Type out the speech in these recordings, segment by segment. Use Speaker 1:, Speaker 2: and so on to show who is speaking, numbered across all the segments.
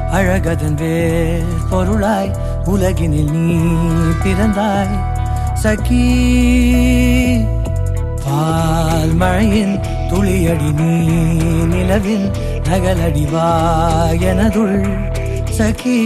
Speaker 1: அழகதன் வேர் பொருளாய் உலகினில் நீ பிறந்தாய் சகி பால் மழையின் துளியடி நீ நிலவின் நகலடிவா எனதுள் சகி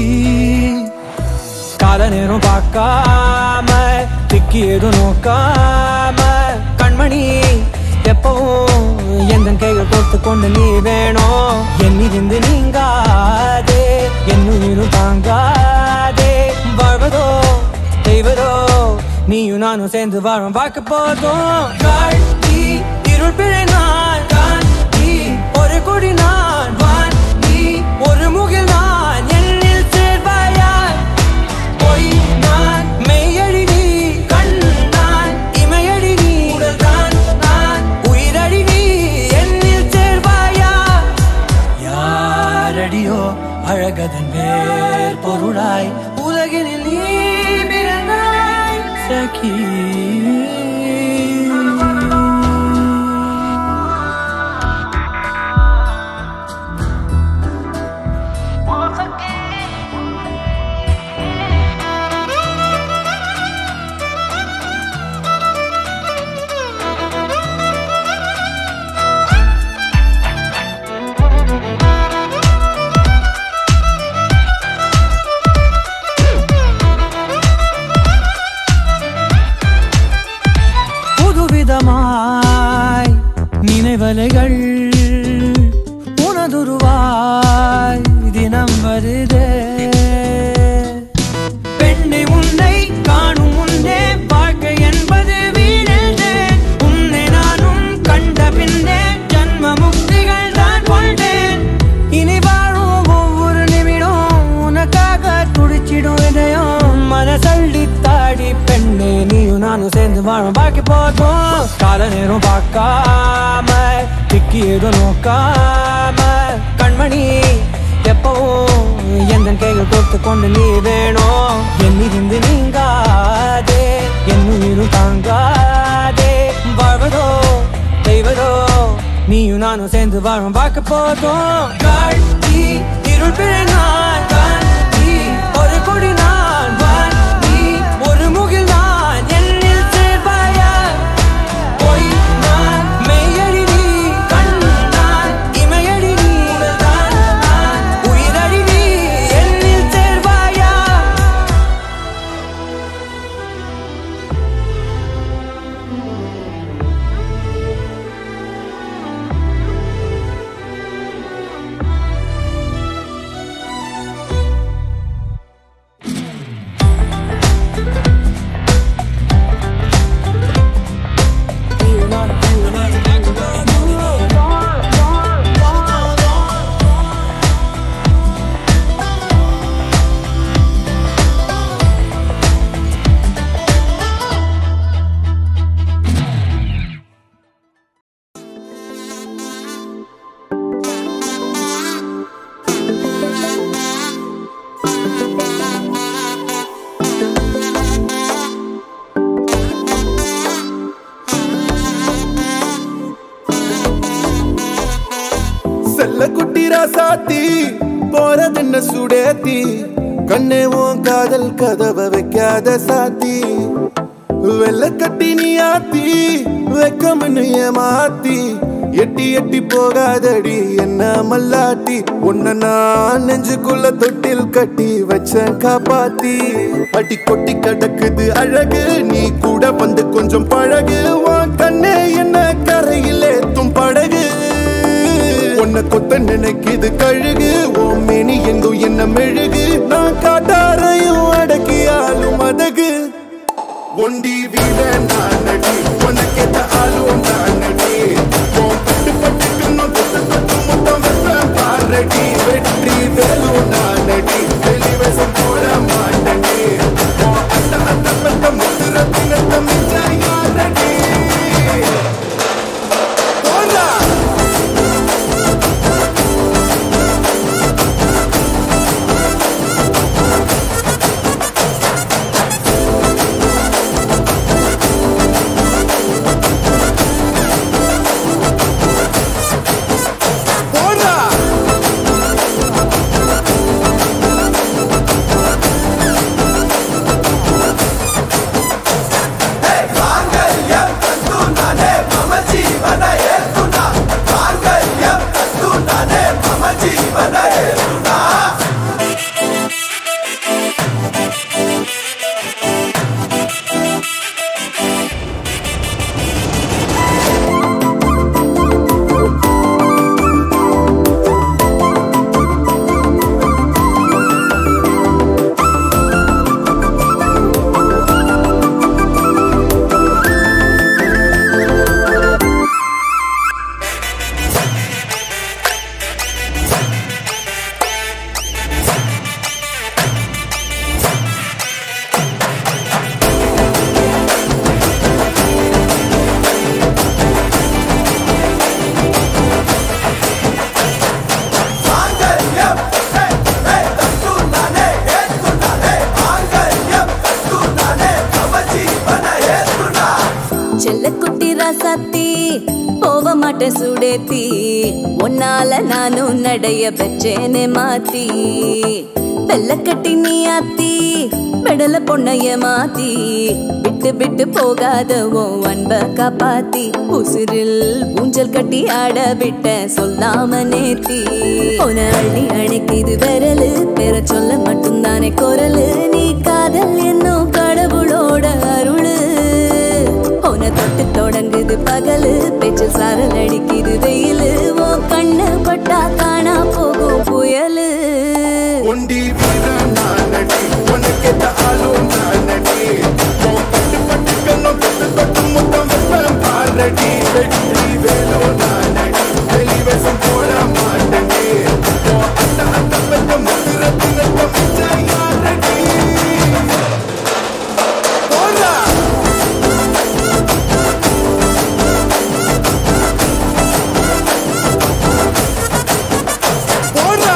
Speaker 1: கால நேரம் பார்க்காம திக்கி எதுவும் நோக்காம கண்மணி எப்பவும் எந்த கைகள் கோர்த்து கொண்டு நீ வேணும் என்னிருந்து நீங்காதே என் உயிரும் தாங்காதே வாழ்வதோ செய்வதோ நீயும் நானும் சேர்ந்து வாழும் பார்க்க போதும் காட்டி இருள் பிழை நான் காட்டி ஒரு கொடி நான் வான் நீ ஒரு முகில் நான் என்னில் சேர்வாயாய் பொய் நான் மெய்யடி நீ கண் நான் இமையடி நீ உடல் தான் நான் உயிரடி நீ என்னில் சேர்வாயா யாரடியோ அழகதன் வேர் பொருளாய் உலகினில் நீ பிறந்தாய் சகி புதுவிதமாய் நினைவலைகள் உனதுருவாய் தினம் வருதே பெண்ணை உன்னை காணும் முன்னே வாழ்க்கை என்பது வீணே உன்னை நானும் கண்ட பின்னே ஜன்ம முக்திகள் தான் கொண்டேன் இனி வாழும் ஒவ்வொரு நிமிடம் உனக்காக துடிச்சிடும் இதயம் மனசள்ளி தாடி பெண்ணே நீயும் நானும் சேர்ந்து வாழும் பாக்கி போதும் கால நேரம் பார்க்காம திக்கி எதுவும் நோக்காம கண்மணி எப்பவும் எந்த கைகள் கோர்த்து கொண்டு நீ வேணும் என்னிருந்து நீங்காதே என் உயிரும் தாங்காதே வாழ்வதோ செய்வதோ நீயும் நானும் சேர்ந்து வாழும் பார்க்க போதும் காட்டி இருள் பிழை நான் காட்டி ஒரு கொடி நான் வான் நீ ஒரு முகில் நான் என்னில் சேர்வாயா பொய் நான் மெய்யடி நீ கண் நான் இமையடி நீ உடல் தான் நான் உயிரடி நீ என்னில் சேர்வாயா
Speaker 2: செல்ல குட்டி ராசாத்தி போறதென்ன சுடேத்தி கண்ணே உன் காதல் கதவை வைக்காத சாத்தி வெள்ள கட்டி நீ ஆத்தி வெக்கம்னு ஏமாத்தி எட்டி எட்டி போகாதடி என்ன மல்லாட்டி உன்ன நான் நெஞ்சுக்குள்ள தொட்டில் கட்டி வச்ச காப்பாத்தி அடி கொட்டி கிடக்குது அழகு நீ கூட வந்து கொஞ்சம் பழகு உன் கண்ணே என்ன கரையிலே தும் படகு உன்னை கொத்த நினைக்குது கழுகு ஓம் மேனி எங்கும் என்ன மெழுகு நான் காட்டாரையும் அடக்கியாலும் அதகு ஒண்டி வீட நான் நடி உனக்கேத்த ஆளும் நான் நடி உன் பட்டு பட்டுக்கு இன்னும் தொட்டு தொட்டு முத்தம் வைப்பேன் பாரடி வெற்றி வேலும் நான் நடி வெளிவசம் போட மாட்டடி உன் அத்த அத்த பத்த முத்துர பின்னத்த மிச்ச யாரடி போடா
Speaker 3: Thank செல்லக்குட்டி ராசாத்தி போக மாட்டேன் சுடேத்தி உன்னால நானும் நடைய பெற்றேனே மாத்தி வெள்ளக்கட்டி நீ ஆத்தி பெடல பொண்ணைய மாத்தி விட்டு விட்டு போகாத உன் அன்ப காப்பாத்தி உசிரில் ஊஞ்சல் கட்டி ஆட விட்ட சொல்லாம நேத்தி உன அள்ளி அணைக்குது விரலு பெற சொல்ல மட்டும்தானே குரலு நீ காதல் என்னும் கடவுளோட அருளு உன தொட்டு தொடங்குது பகலு பேச்சு சாரல் அடிக்குது வெயிலு ஓ கண்ணு பட்டா காணா போகும் புயலு
Speaker 2: ஒண்டி வீரன் நானடி உனக்கேத்த ஆளும் நானடி உன் பட்டு பட்டு கண்ணம் தொட்டு தொட்டு முத்தம் வெப்பம் பாரடி வெற்றி வேலோ நானடி வெளிவசம் போட மாட்டடி உன் அத்த அத்த பெத்த முதிரத்தினத்த மிச்சம் யாரடி போடா போடா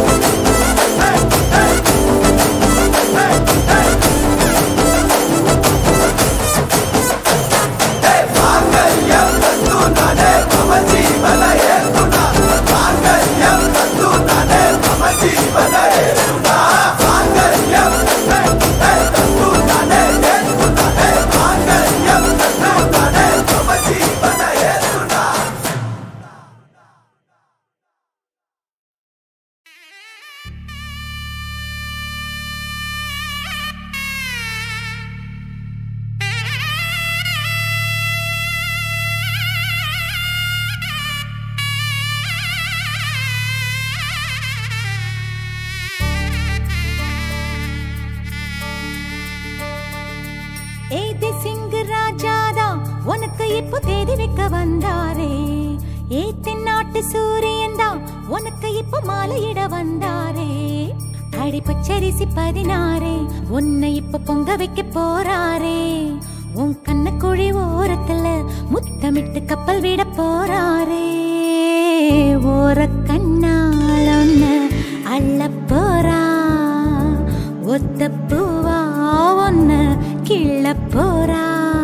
Speaker 4: ஏதி சிங் ராஜாதா உனக்கு இப்போ தேதி வைக்க வந்தாரே ஏ தென்னாட்டு சூரியன் தான் உனக்கு இப்போ மாலையிட வந்தாரே அடி பச்சரிசி பதினாறே உன்னை இப்ப பொங்க வைக்க போறாரே உன் கண்ண குழி ஓரத்துல முத்தமிட்டு கப்பல் விட போறாரே ஓர கண்ணால் ஒன்னு அள்ள போறா ஒத்த பூவா ஒன்னு கிள்ள போறா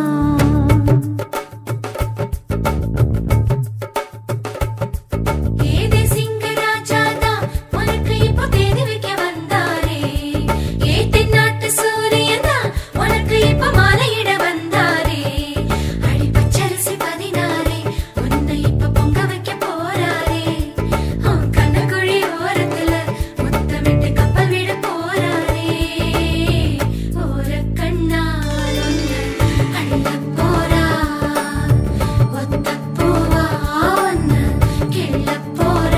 Speaker 4: ஏதே சிங்கராஜாதா உனக்கு இப்போ தேதி வைக்க வந்தாரே ஏ தென்னாட்டு சூரியனா உனக்கு இப்போ மாலையிட வந்தாரே அடி பச்சரிசி பதினாரே உன்னை இப்போ பொங்க வைக்க போறாரே உன் கண்ணக்குழி ஓரத்துல முத்தமிட்டு கப்பல் விட போறாரே ஓர கண்ணால் ஒன்னு அள்ள போறா ஒத்த பூவா ஒன்னு கிள்ள போறா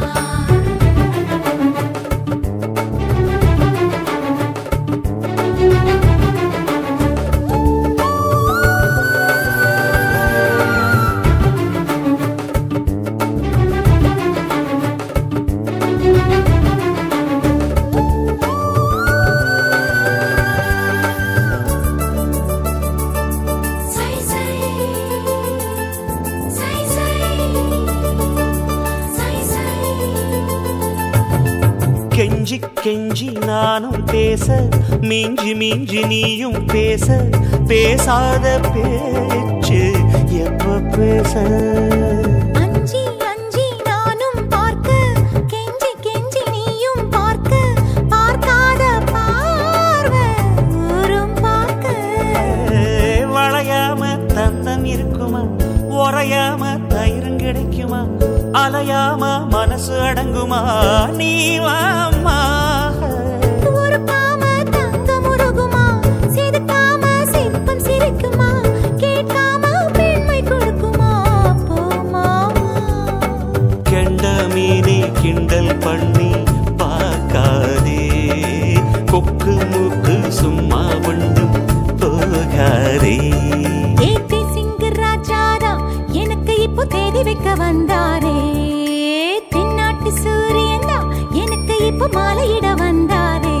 Speaker 4: சை சை சை சை சை சை
Speaker 5: கெஞ்சி கெஞ்சி நானும் பேச மிஞ்சி மிஞ்சி நீயும் பேச பேசாத பேச்சு எப்ப பேச
Speaker 4: அஞ்சி அஞ்சி நானும் பார்க்க கெஞ்சி கெஞ்சி நீயும் பார்க்க பார்க்காத பார்வை ஊரும் பார்க்க
Speaker 5: வளையாம தந்தம் இருக்குமா உறையாம தயிரும் கிடைக்குமா அலையாம மனசு அடங்குமா நீ வாம்மா
Speaker 4: உருப்பாம தங்கம் உருகுமா செதுக்காம சிற்பம் சிரிக்குமா கேட்காம பெண்மை கொடுக்குமா போமா
Speaker 5: கெண்ட மீனை கிண்டல் பண்ணி பார்க்காதே கொக்கு மூக்கு சும்மா ஒன்றும் போகாதே
Speaker 4: ஏத்தி சிங்கு ராஜாரா எனக்கு இப்போ தேதி வைக்க வந்தாரே தென்னாட்டு சூரியன் தான் எனக்கு இப்போ மாலையிட வந்தாரே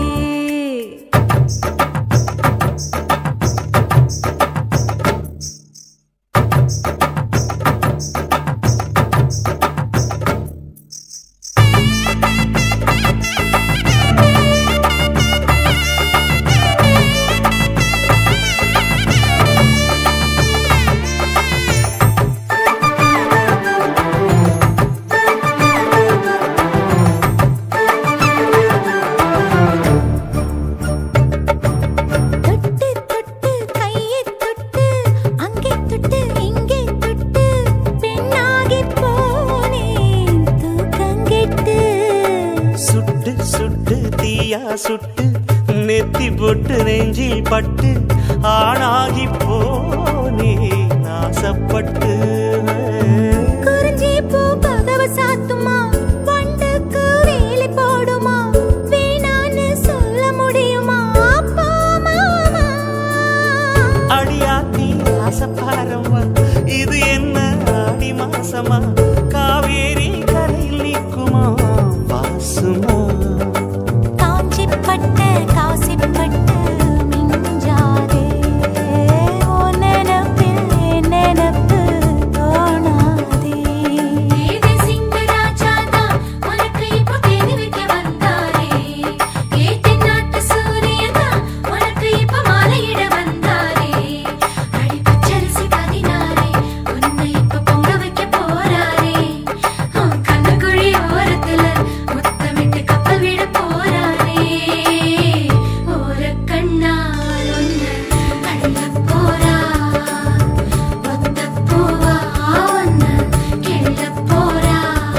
Speaker 4: தொட்டு தொட்டு கையை தொட்டு அங்கே தொட்டு இங்கே தொட்டு பெண்ணாகி போனேன் தூக்கங்கெட்டு
Speaker 5: சுட்டு சுட்டு தீயா சுட்டு நெத்தி போட்டு நெஞ்சில் பட்டு ஆணாகி போனே நாசப்பட்டு
Speaker 4: குறிஞ்சி பூ கதவை சாத்துமா வண்டுக்கு வேலி போடுமா வேணான்னு சொல்ல முடியுமா அப்பா மாமா
Speaker 5: அடியாத்தி ஆசப்பாரம்மா இது என்ன ஆடி மாசமா காவேரி கரையில் நிற்குமா வாசுமா
Speaker 4: காஞ்சி பட்டு காசி பட்டு மிஞ்சாதே ஓ நினப்பில் நினப்பு தோணாதே
Speaker 6: ஏதே சிங்கராஜாதா உனக்கு இப்போ தேடி வைக்க வந்தாரே ஏத்தி நாட்டு சூரியனா உனக்கு இப்போ மாலையிட வந்தாரே அடி பச்சரிசி பதினாரே உன்னை இப்போ பொங்க வைக்க போறாரே உன் கண்ணுக்குழி ஓரத்துல முத்தமிட்டு கப்பல் விட போறாரே ஓர கண்ணால் உன்னை அள்ள போறா ஒத்த பூவா உன்னை கிள்ள போறா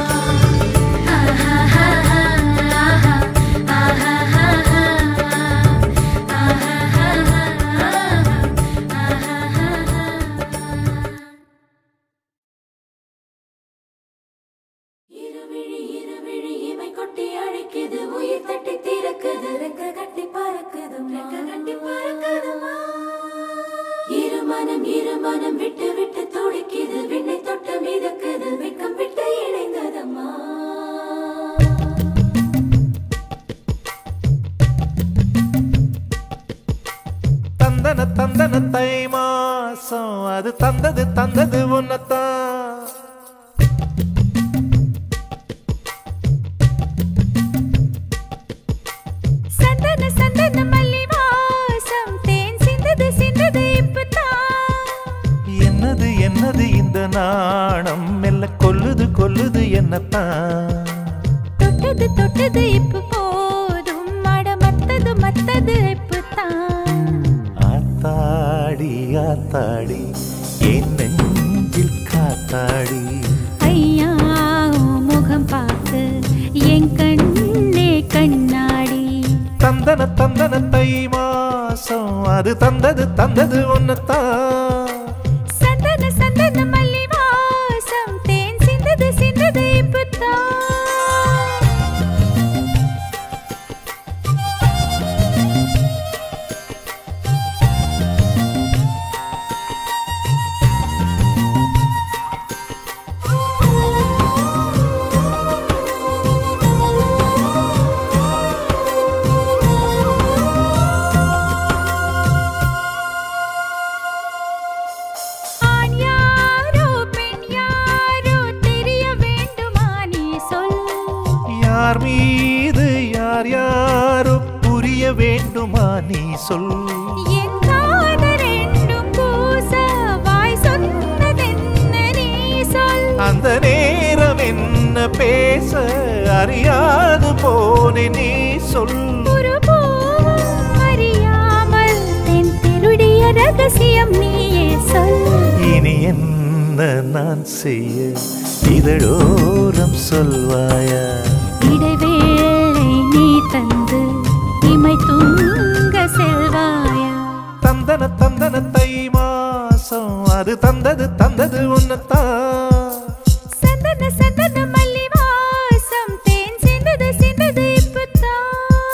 Speaker 6: இருவிழி இருவிழி இமை கொட்டி அழைக்குது உயிர் தட்டி திறக்குது ரெக்க கட்டி பறக்குது ரெக்க கட்டி பறக்குதுமா இருமனம் இருமனம் விட்டு விட்டு துடிக்குது விண்ணை தொட்டு மிதக்குது வெக்கம் விட்டு இணைந்ததம்மா
Speaker 2: தந்தன தந்தன தை மாசம் அது தந்தது தந்தது உன்னத்தான்
Speaker 4: சந்தன சந்தன மல்லி வாசம் தேன் சிந்தது சிந்தது இப்பதான்
Speaker 2: என்னது என்னது இந்த நாணம் மெல்ல கொல்லுது கொல்லுது என்னத்தான்
Speaker 4: தொட்டது தொட்டது இப்ப போதும் மட மத்தது மத்தது இப்பதான்
Speaker 2: ஆத்தாடி ஆத்தாடி என் நெஞ்சில் காத்தாடி
Speaker 4: ஐயா உன் முகம் பார்த்து என் கண்ணே கண்ணாடி
Speaker 2: தந்தன தந்தன தை மாசம் அது தந்தது தந்தது ஒன்னத்தான்
Speaker 4: சந்தன சந்தன மல்லி வாசம் தேன் சிந்தது சிந்தது இப்பதான் ஆண் யாரோ பெண் யாரோ தெரிய வேண்டுமா நீ சொல்
Speaker 2: யார் மீது யார் யாரோ புரிய வேண்டுமா நீ சொல்
Speaker 4: என் காதல் ரெண்டும் பூச வாய் சொன்னதென்ன நீ சொல்
Speaker 2: அந்த நேரம் என்ன பேச அறியாது போனே நீ சொல்
Speaker 4: ஒரு பூவும் அறியாமல் தென் திருடிய ரகசியம் நீயே சொல்
Speaker 2: இனி என்ன
Speaker 5: என்ன நான் செய்ய இதழோரம் சொல்வாயா
Speaker 4: இடைவேளை நீ தந்து இமை தூங்க செல்வாயா
Speaker 5: தந்தன தந்தன தை மாசம் அது தந்தது தந்தது உன்னத்தான்
Speaker 4: சந்தன சந்தன மல்லி வாசம் தேன் சிந்தது சிந்தது இப்பத்தான்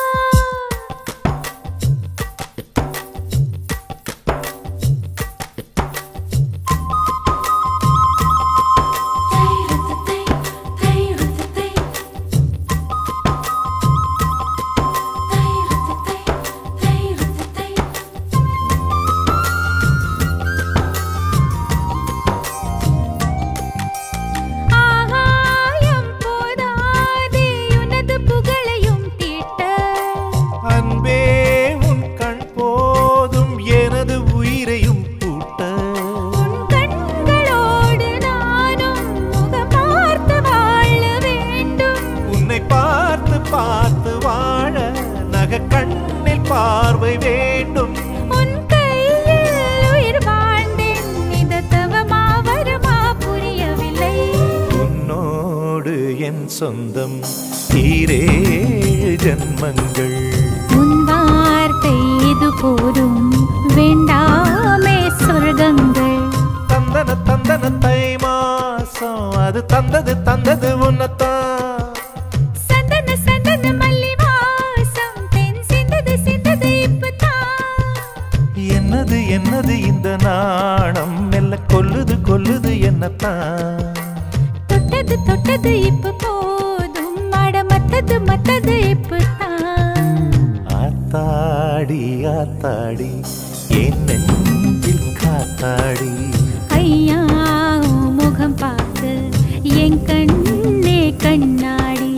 Speaker 4: ஆகாயம் போதாதே உனது புகழையும் தீட்ட
Speaker 5: அன்பே உன் கண் போதும் எனது உயிரையும் பூட்ட
Speaker 4: உன் கண்களோடு நானும் முகம் பார்த்து வாழ வேண்டும்
Speaker 5: உன்னை பார்த்து பார்த்து வாழ நக கண்ணில் பார்வை வேண்டும்
Speaker 4: உன் கையில் உயிர் வாழ்ந்தேன் இந்த தவமா வருமா புரியவில்லை
Speaker 5: உன்னோடு என் சொந்தம் ஈரேழு ஜன்மங்கள்
Speaker 4: உன் வார்த்தை இது போதும் வேண்டாமே சொர்க்கங்கள்
Speaker 5: தந்தன தந்தன தை மாசம் அது தந்தது தந்தது உன்னத்தான்
Speaker 4: சந்தன சந்தன மல்லி வாசம் தென் சிந்தது சிந்தது இப்பதான்
Speaker 5: என்னது என்னது இந்த நாணம் மெல்ல கொல்லுது கொல்லுது என்னத்தான்
Speaker 4: தொட்டது தொட்டது இப்ப போதும் மட மத்தது மத்தது இப்பதான்
Speaker 5: ஆத்தாடி ஆத்தாடி என் நெஞ்சில் காத்தாடி
Speaker 4: ஐயா உன் முகம் பார்த்து என் கண்ணே கண்ணாடி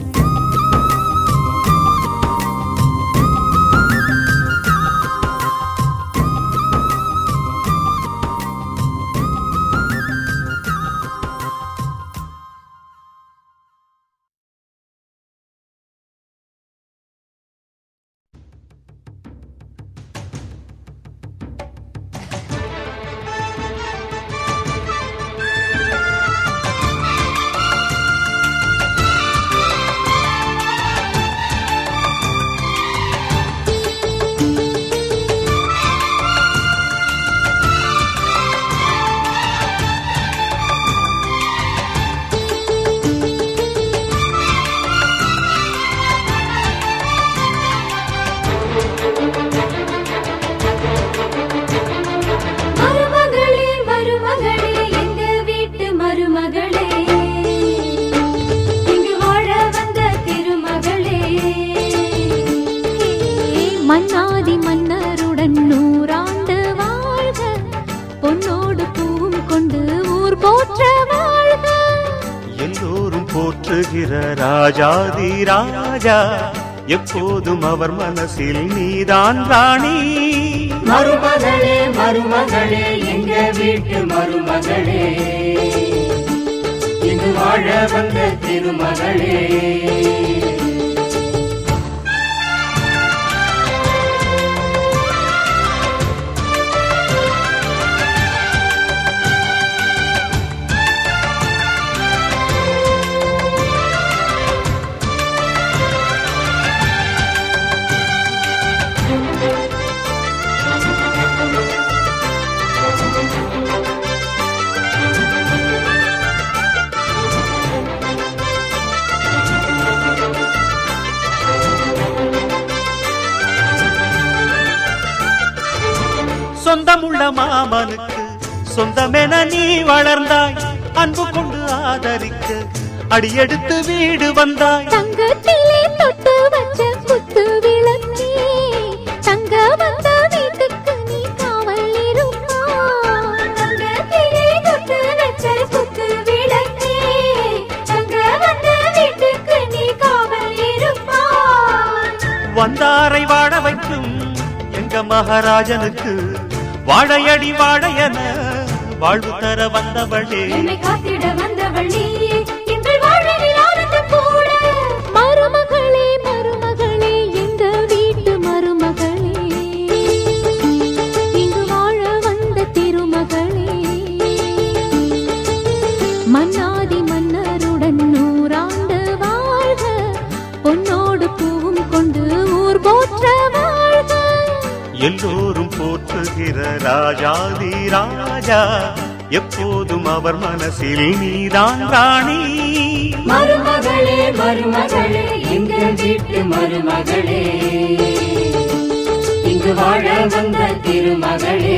Speaker 4: மருமகளே மருமகளே எங்க வீட்டு மருமகளே இங்கு வாழ வந்த திருமகளே மன்னாதி மன்னருடன் நூறாண்டு வாழ்க பொன்னோடு பூவும் கொண்டு ஊர் போற்ற வாழ்க
Speaker 5: எல்லோரும் போற்றுகிற ராஜாதி ராஜா எப்போதும் அவர் மனசில் நீதான் ராணி
Speaker 7: மருமகளே மருமகளே எங்க வீட்டு மருமகளே இங்கு வாழ வந்த திருமகளே
Speaker 5: சொந்தமுள்ள மாமனுக்கு சொந்தமென நீ வளர்ந்தாய் அன்பு கொண்டு ஆதரிக்க அடியெடுத்து வீடு வந்தாய்
Speaker 4: தங்கத்திலே தொட்டு வச்ச குத்து விளக்கே தங்க வந்த வீட்டுக்கு நீ காவல் இருப்பா தங்கத்திலே தொட்டு வச்ச குத்து விளக்கே தங்க வந்த வீட்டுக்கு நீ காவல் இருப்பா
Speaker 5: வந்தாரை வாழ வைக்கும் எங்க மகாராஜனுக்கு வாழையடி வாழையன வாழ்வு தர வந்தவளே
Speaker 4: என்னை காத்திட வந்தவள் நீயே எங்கள் வாழ்வில் ஆனந்தம் கூட மருமகளே மருமகளே எங்க வீட்டு மருமகளே இங்கு வாழ வந்த திருமகளே மன்னாதி மன்னருடன் நூறாண்டு வாழ்க பொன்னோடு பூவும் கொண்டு ஊர் போற்ற வாழ்க
Speaker 5: எல்லோரும் போற்றுகிற ராஜாதி ராஜா எப்போதும் அவர் மனசில் நீதான் ராணி
Speaker 6: மருமகளே மருமகளே எங்க வீட்டு மருமகளே இங்கு வாழ வந்த திருமகளே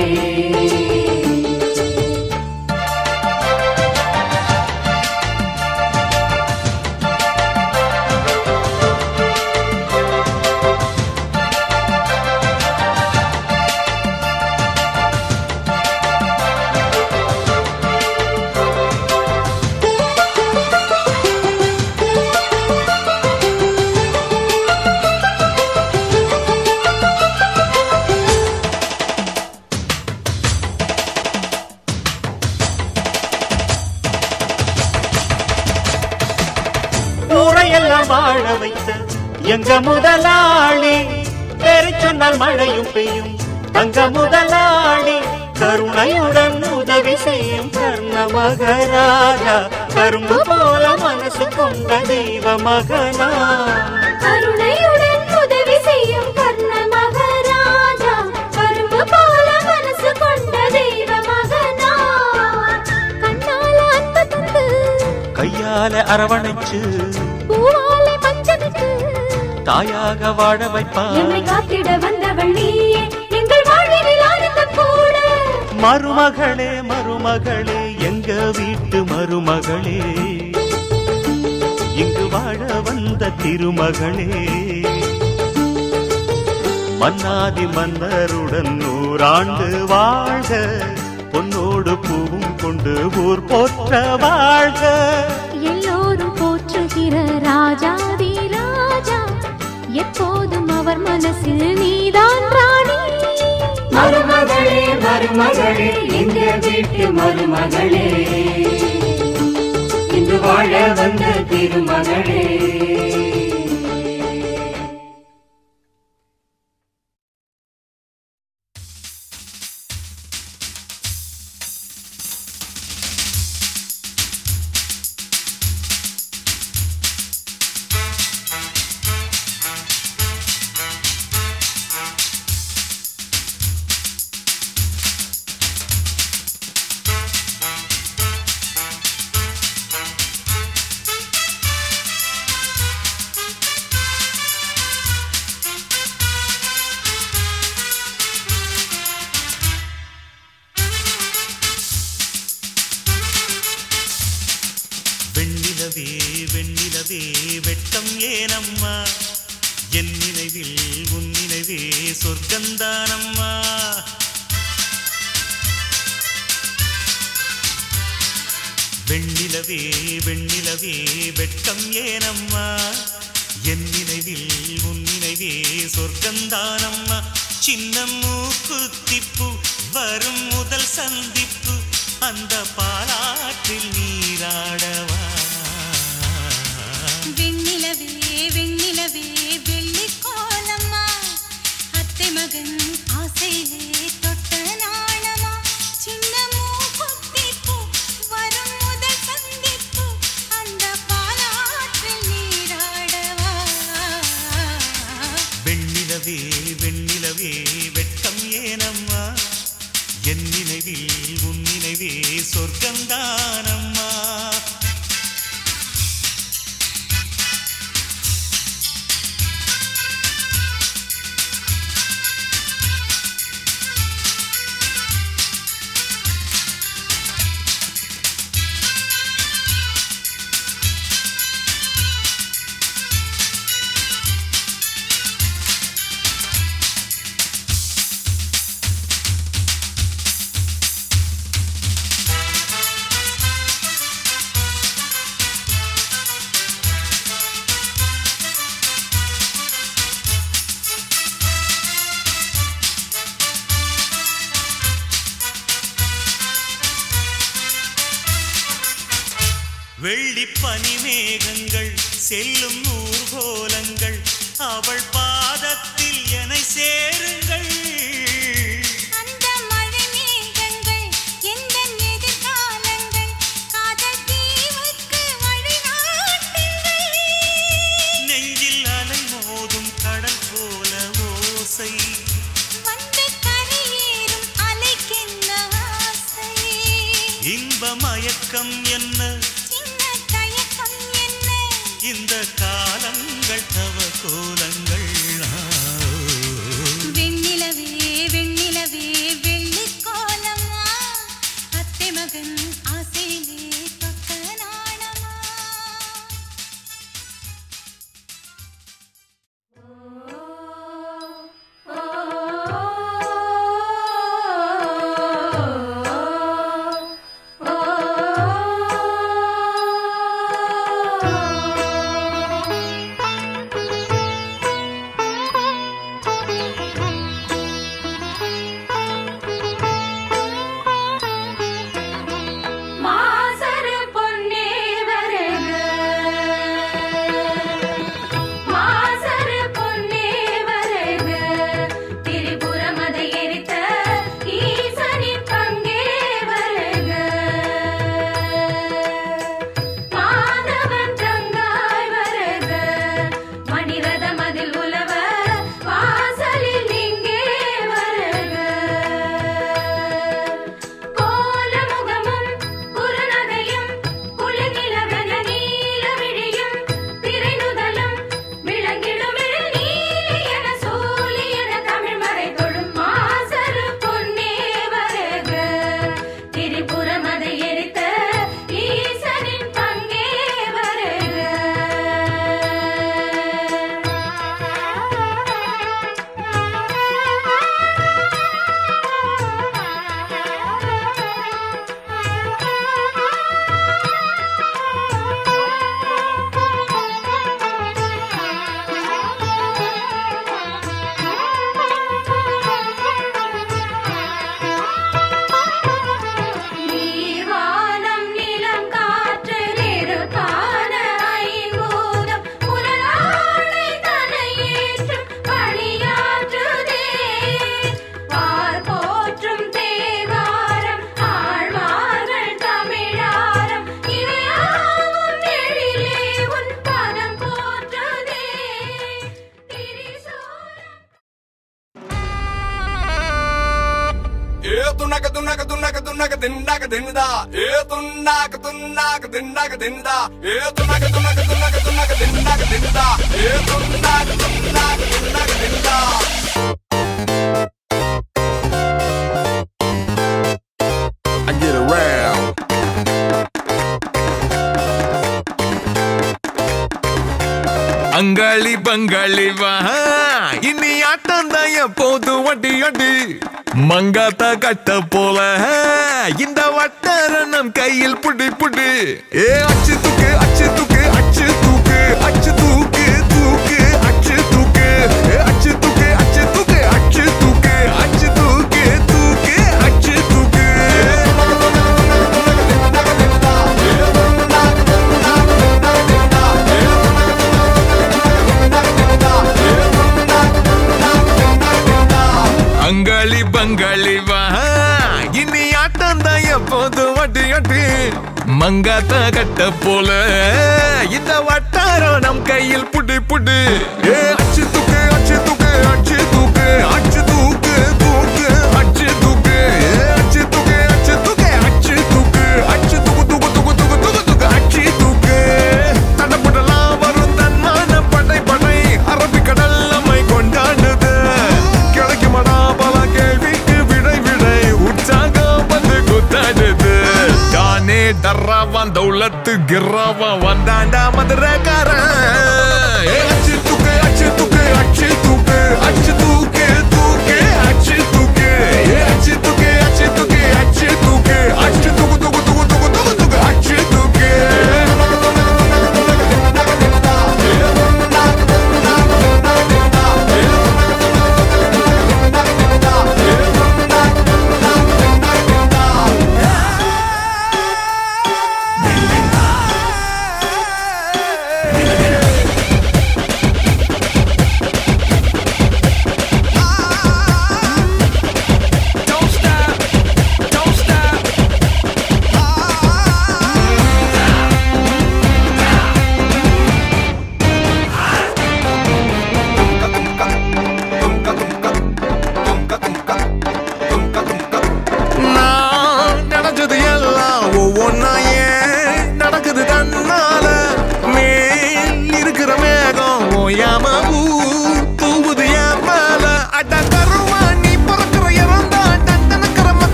Speaker 5: ஊரையெல்லாம் வாழ வைத்த எங்க முதலாளி பேரை சொன்னால் மழையும் பெய்யும் தங்க முதலாளி கருணையுடன் உதவி செய்யும் கர்ண மகராஜா கரும்பு போல மனசு கொண்ட தெய்வ மகனா
Speaker 4: கருணையுடன் உதவி செய்யும் கர்ண மகாராஜா கரும்பு போல மனசு கொண்ட தெய்வ மகனா கண்ணால அன்பு தந்து
Speaker 5: கையால அரவணைச்சு
Speaker 4: பூவாலை பஞ்சமிட்டு
Speaker 5: தாயாக வாழ வைப்பா
Speaker 4: எம்மை காத்திட வந்தவள் நீயே எங்கள் வாழ்வினில் ஆனந்தம் கூட
Speaker 5: மருமகளே மருமகளே எங்க வீட்டு மருமகளே இங்கு வாழ வந்த திருமகளே மன்னாதி மன்னருடன் நூறாண்டு வாழ்க பொன்னோடு பூவும் கொண்டு ஊர் போற்ற வாழ்க
Speaker 4: எல்லோரும் போற்றுகிற ராஜாதி ராஜா எப்போதும் அவர் மனசில் நீதான் ராணி
Speaker 6: மருமகளே மருமகளே எங்க வீட்டு மருமகளே இன்று வாழ வந்த திருமகளே
Speaker 5: வெண்ணிலவே வெண்ணிலவே வெட்கம் ஏனம்மா என் நினைவில் உன் நினைவே சொர்க்கந்தானம்மா வெண்ணிலவே வெண்ணிலவே வெட்கம் ஏனம்மா என் நினைவில் உன் நினைவே சொர்க்கந்தானம்மா சின்ன மூக்குத்திப்பு வரும் முதல் சந்திப்பு அந்த பாலாற்றில் நீராடவா
Speaker 8: வெண்ணிலவே வெண்ணிலவே வெள்ளிக் கோலம்மா அத்தை மகன் ஆசையிலே தொட்ட நாணமா சின்ன மூக்குத்திப்பு வரும் முதல் சந்திப்பு அந்த பாலாற்றில் நீராடவா
Speaker 5: வெண்ணிலவே வெண்ணிலவே வெட்கம் ஏனம்மா என் நினைவில் உன் நினைவே சொர்க்கந்தானம்மா வெள்ளிப் பனிமேகங்கள் செல்லும் ஊர்கோலங்கள் அவள் பாதத்தில் என சேருங்கள்
Speaker 8: அந்த மழை மேகங்கள் எந்த எதிர்காலங்கள் காதல் தீ
Speaker 5: வெட்கம் என்ன
Speaker 8: சின்ன தயக்கம் என்ன
Speaker 5: இந்த காலங்கள் தவ கோலங்கள் ஆ.
Speaker 8: வெண்ணிலவே வெண்ணிலவே வெள்ளிக் கோலமா அத்தை மகன் ஆசையிலே தொட்ட நாணமா
Speaker 6: மாசரு பொன்னே வருக மாசரு பொன்னே வருக திரிபுரமதை எரித்த ஈசனின் பங்கே வருக மாதவன் தங்காய் வருக மணிரதம் அதில் உலவ வாசலில் நீங்கே வருக கோலமுகமும் குறுநகையும் குளிர்நிலவென நீலவிழியும் திரைநுதலும் விளங்கிடும் எழில் நீலி என சூலி என தமிழ்மறை தொழும் மாசரு பொன்னே வருக திரிபுரம் அதை எரித்த ஈசனின் பங்கே நீர்வானம் நிலம் காற்று நெருப்பான ஐம்பூதம் புலனாடை தன்னை ஏற்றும் பணியாற்றுதே பார் போற்றும் தேவாரம் ஆழ்வார்கள் தமிழாரம் இவையாவும் எழிலே உன் பதம் போற்றுதே திரிசூலம்
Speaker 2: ఏ తున్నక తున్నక తున్నక తున్నక తిన్నాక తిన్నదా ఏ తున్నాక తున్నాక తిన్నాక తిన్నదా ఏ తున్నక తున్నక తున్నక తున్నక తిన్నాక తిన్నదా ఏ తున్నాక తున్నాక తిన్నాక తిన్నదా I get around.
Speaker 9: அங்காளி பங்காளி வா இனி ஆட்டம் தான் எப்போது வட்டி அடி மங்காத்தா கட்ட போல இந்த வட்டாரணம் கையில் புடி புடி ஏ அச்சு தூக்கு அச்சு தூக்கு அச்சு தூக்கு அச்சு தூக்கு தூக்கு அச்சு தூக்கு ஏ அச்சு தூக்கு அச்சு தூக்கு அச்சு தூக்கு அச்சு தூக்கு தூக்கு அச்சு தூக்கு அங்காளி பங்காளி வா இனி ஆட்டம் தான் எப்போது வட்டி அட்டி மங்காத்தா கட்ட போல இந்த வட்டாரம் நம் கையில் புடி புடி ஏ அச்சு தூக்கு அச்சு தூக்கு அச்சு தூக்கு அச்சு தூக்கு தூக்கு அச்சு தூக்கு ஏ அச்சு தூக்கு அச்சு தூக்கு அச்சு தூக்கு அச்சு தூக்கு தூக்கு தூக்கு தூக்கு தூக்கு தூக்கு அச்சு தூக்கு தடப்படலாம் வரும் தன்மான படை படை அரபிக்கடல் நம்மை கொண்டாடுது கிடைக்குமடா பல கேள்விக்கு விடை விடை உற்சாகம் வந்து குத்தாடுது தானே டர்ராவான் தௌலத்து கிர்ராவான் வந்தாண்டா மதுரக்காரன் ஏ, அச்சு தூக்கு அச்சு தூக்கு அச்சு தூக்கு அச்சு தூக்கு தூக்கு அச்சு தூக்கு ஏ, அச்சு தூக்கு அச்சு தூக்கு அச்சு தூக்கு அச்சு தூக்கு தூக்கு தூக்கு தூக்கு தூக்கு தூக்கு அச்சு தூக்கு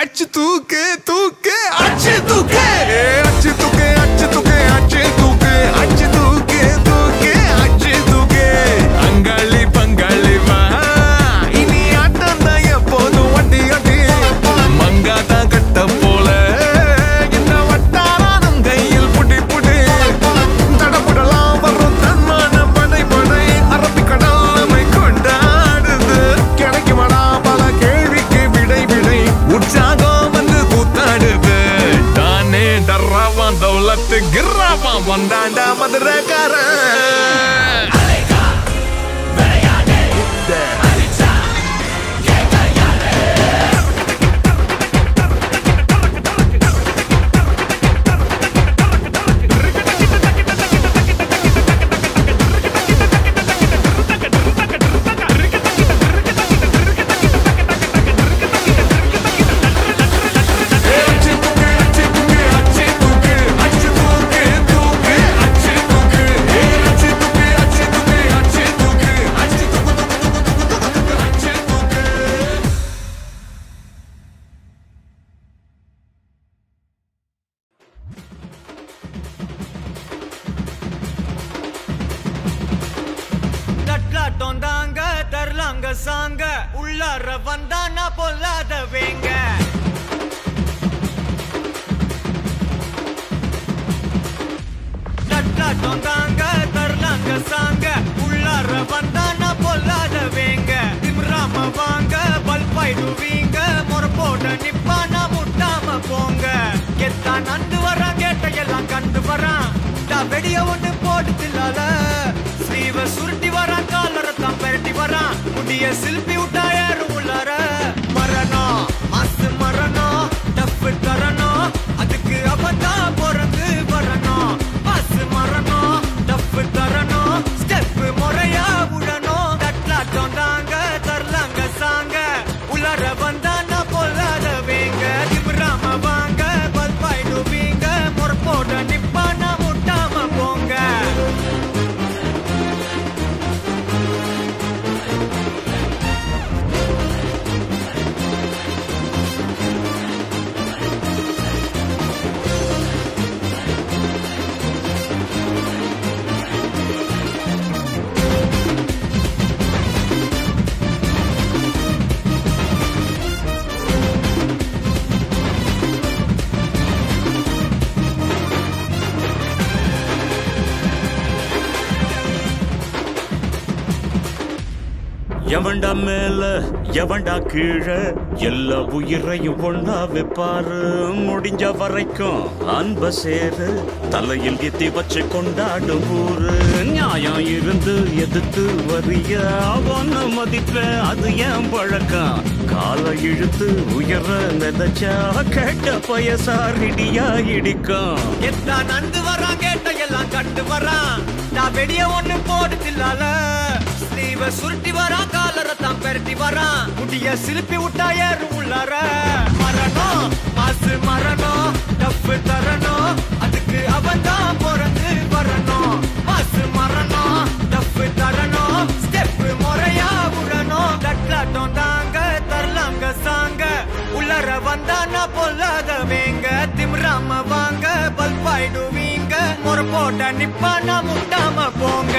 Speaker 9: அச்சு தூக்கு தூக்கு அச்சு தூக்கு அச்சு தூக்கு அச்சு தூக்கு அச்சு தூக்கு அச்சு தூக்கு தூக்கு அச்சு தூக்கு அங்காளி பங்காளி வா இனி ஆட்டம் தான் எப்போதும் வட்டி வட்டி மங்காத்தா கட்ட போல இந்த வட்டாரம் கையில் புடி புடி தடபுடலாம் வரும் தன்மான படை படை அரபிக்கடல் நம்மை கொண்டாடுது கிடைக்குமடா பல கேள்விக்கு விடை விடை உற்சாகம் வந்து கூத்தாடுது தானே டர்ராவான் தௌலத்து கிர்ராவான் வந்தாண்டா மதுரக்காரன்
Speaker 1: தட்லாட்டம் தாங்க தரலாங்க சாங்க உள்ளார வந்தானா பொல்லாத வேங்க தட்லாட்டம் தாங்க தரலாங்க சாங்க உள்ளார வந்தானா பொல்லாத வேங்க திம்ராம வாங்க பல்பாயிடுவீங்க முறப்போட நிப்பானா முட்டாம போங்க எத்தான் நந்து வரான் கேட்ட எல்லாம் கண்டு வரான் நான் வெடிய ஒண்ணு போடுதில்லால ஸ்லீவ சுருட்டி வரான் காலரை தான் பெரட்டி வரான் முடிய சில்பி விட்டா ஏறும் உள்ளார மரணம் மாசு மரணம் டஃப் தரணும் அதுக்கு அவதான் பிறந்து வரணும் மாசு மரணம் டஃப் தரணும் ஸ்டெப் முறையா விடணும் தட்லாட்டம் தாங்க தரலாங்க சாங்க உள்ளார வந்தானா பொல்லாத வேங்க திமிராம வாங்க பல்பாயிடுவீங்க முறப்போட நிப்பானா முட்டாம போங்க
Speaker 10: எவன்டா மேல எவன்டா கீழே எல்லா உயிரையும் ஒண்ணா வைப்பாரு முடிஞ்ச வரைக்கும் அன்ப சேரு தலையில் எத்தி வச்சு கொண்டாடும் ஊரு நியாயம் இருந்து எதிர்த்து வரிய அவன மதிப்ப அது ஏன் பழக்கம் காலை இழுத்து உயர நினைச்சா கேட்ட பயசாரிடியா இடிக்கும்
Speaker 1: எத்தா நந்து வரான் கேட்ட எல்லாம் கண்டு வரான் நான் வெடிய ஒண்ணு போடுதில்லால ஸ்லீவ சுருட்டி வரான் காலரை தான் பெரட்டி வரான் முடிய சிலுப்பி விட்டா ஏறும் உள்ளார மரணம் மாசு மரணம் டஃப் தரணும் அதுக்கு அவன் தான் பிறந்து வரணும் மாசு மரணம் டஃப் தரணும் ஸ்டெப் முறையா விடணும் தட்லாட்டம் தாங்க தரலாங்க சாங்க உள்ளர வந்தானா பொல்லாத வேங்க திமிராம வாங்க பல்பாயிடுவீங்க முறை போட்ட நிப்பானா முட்டாம போங்க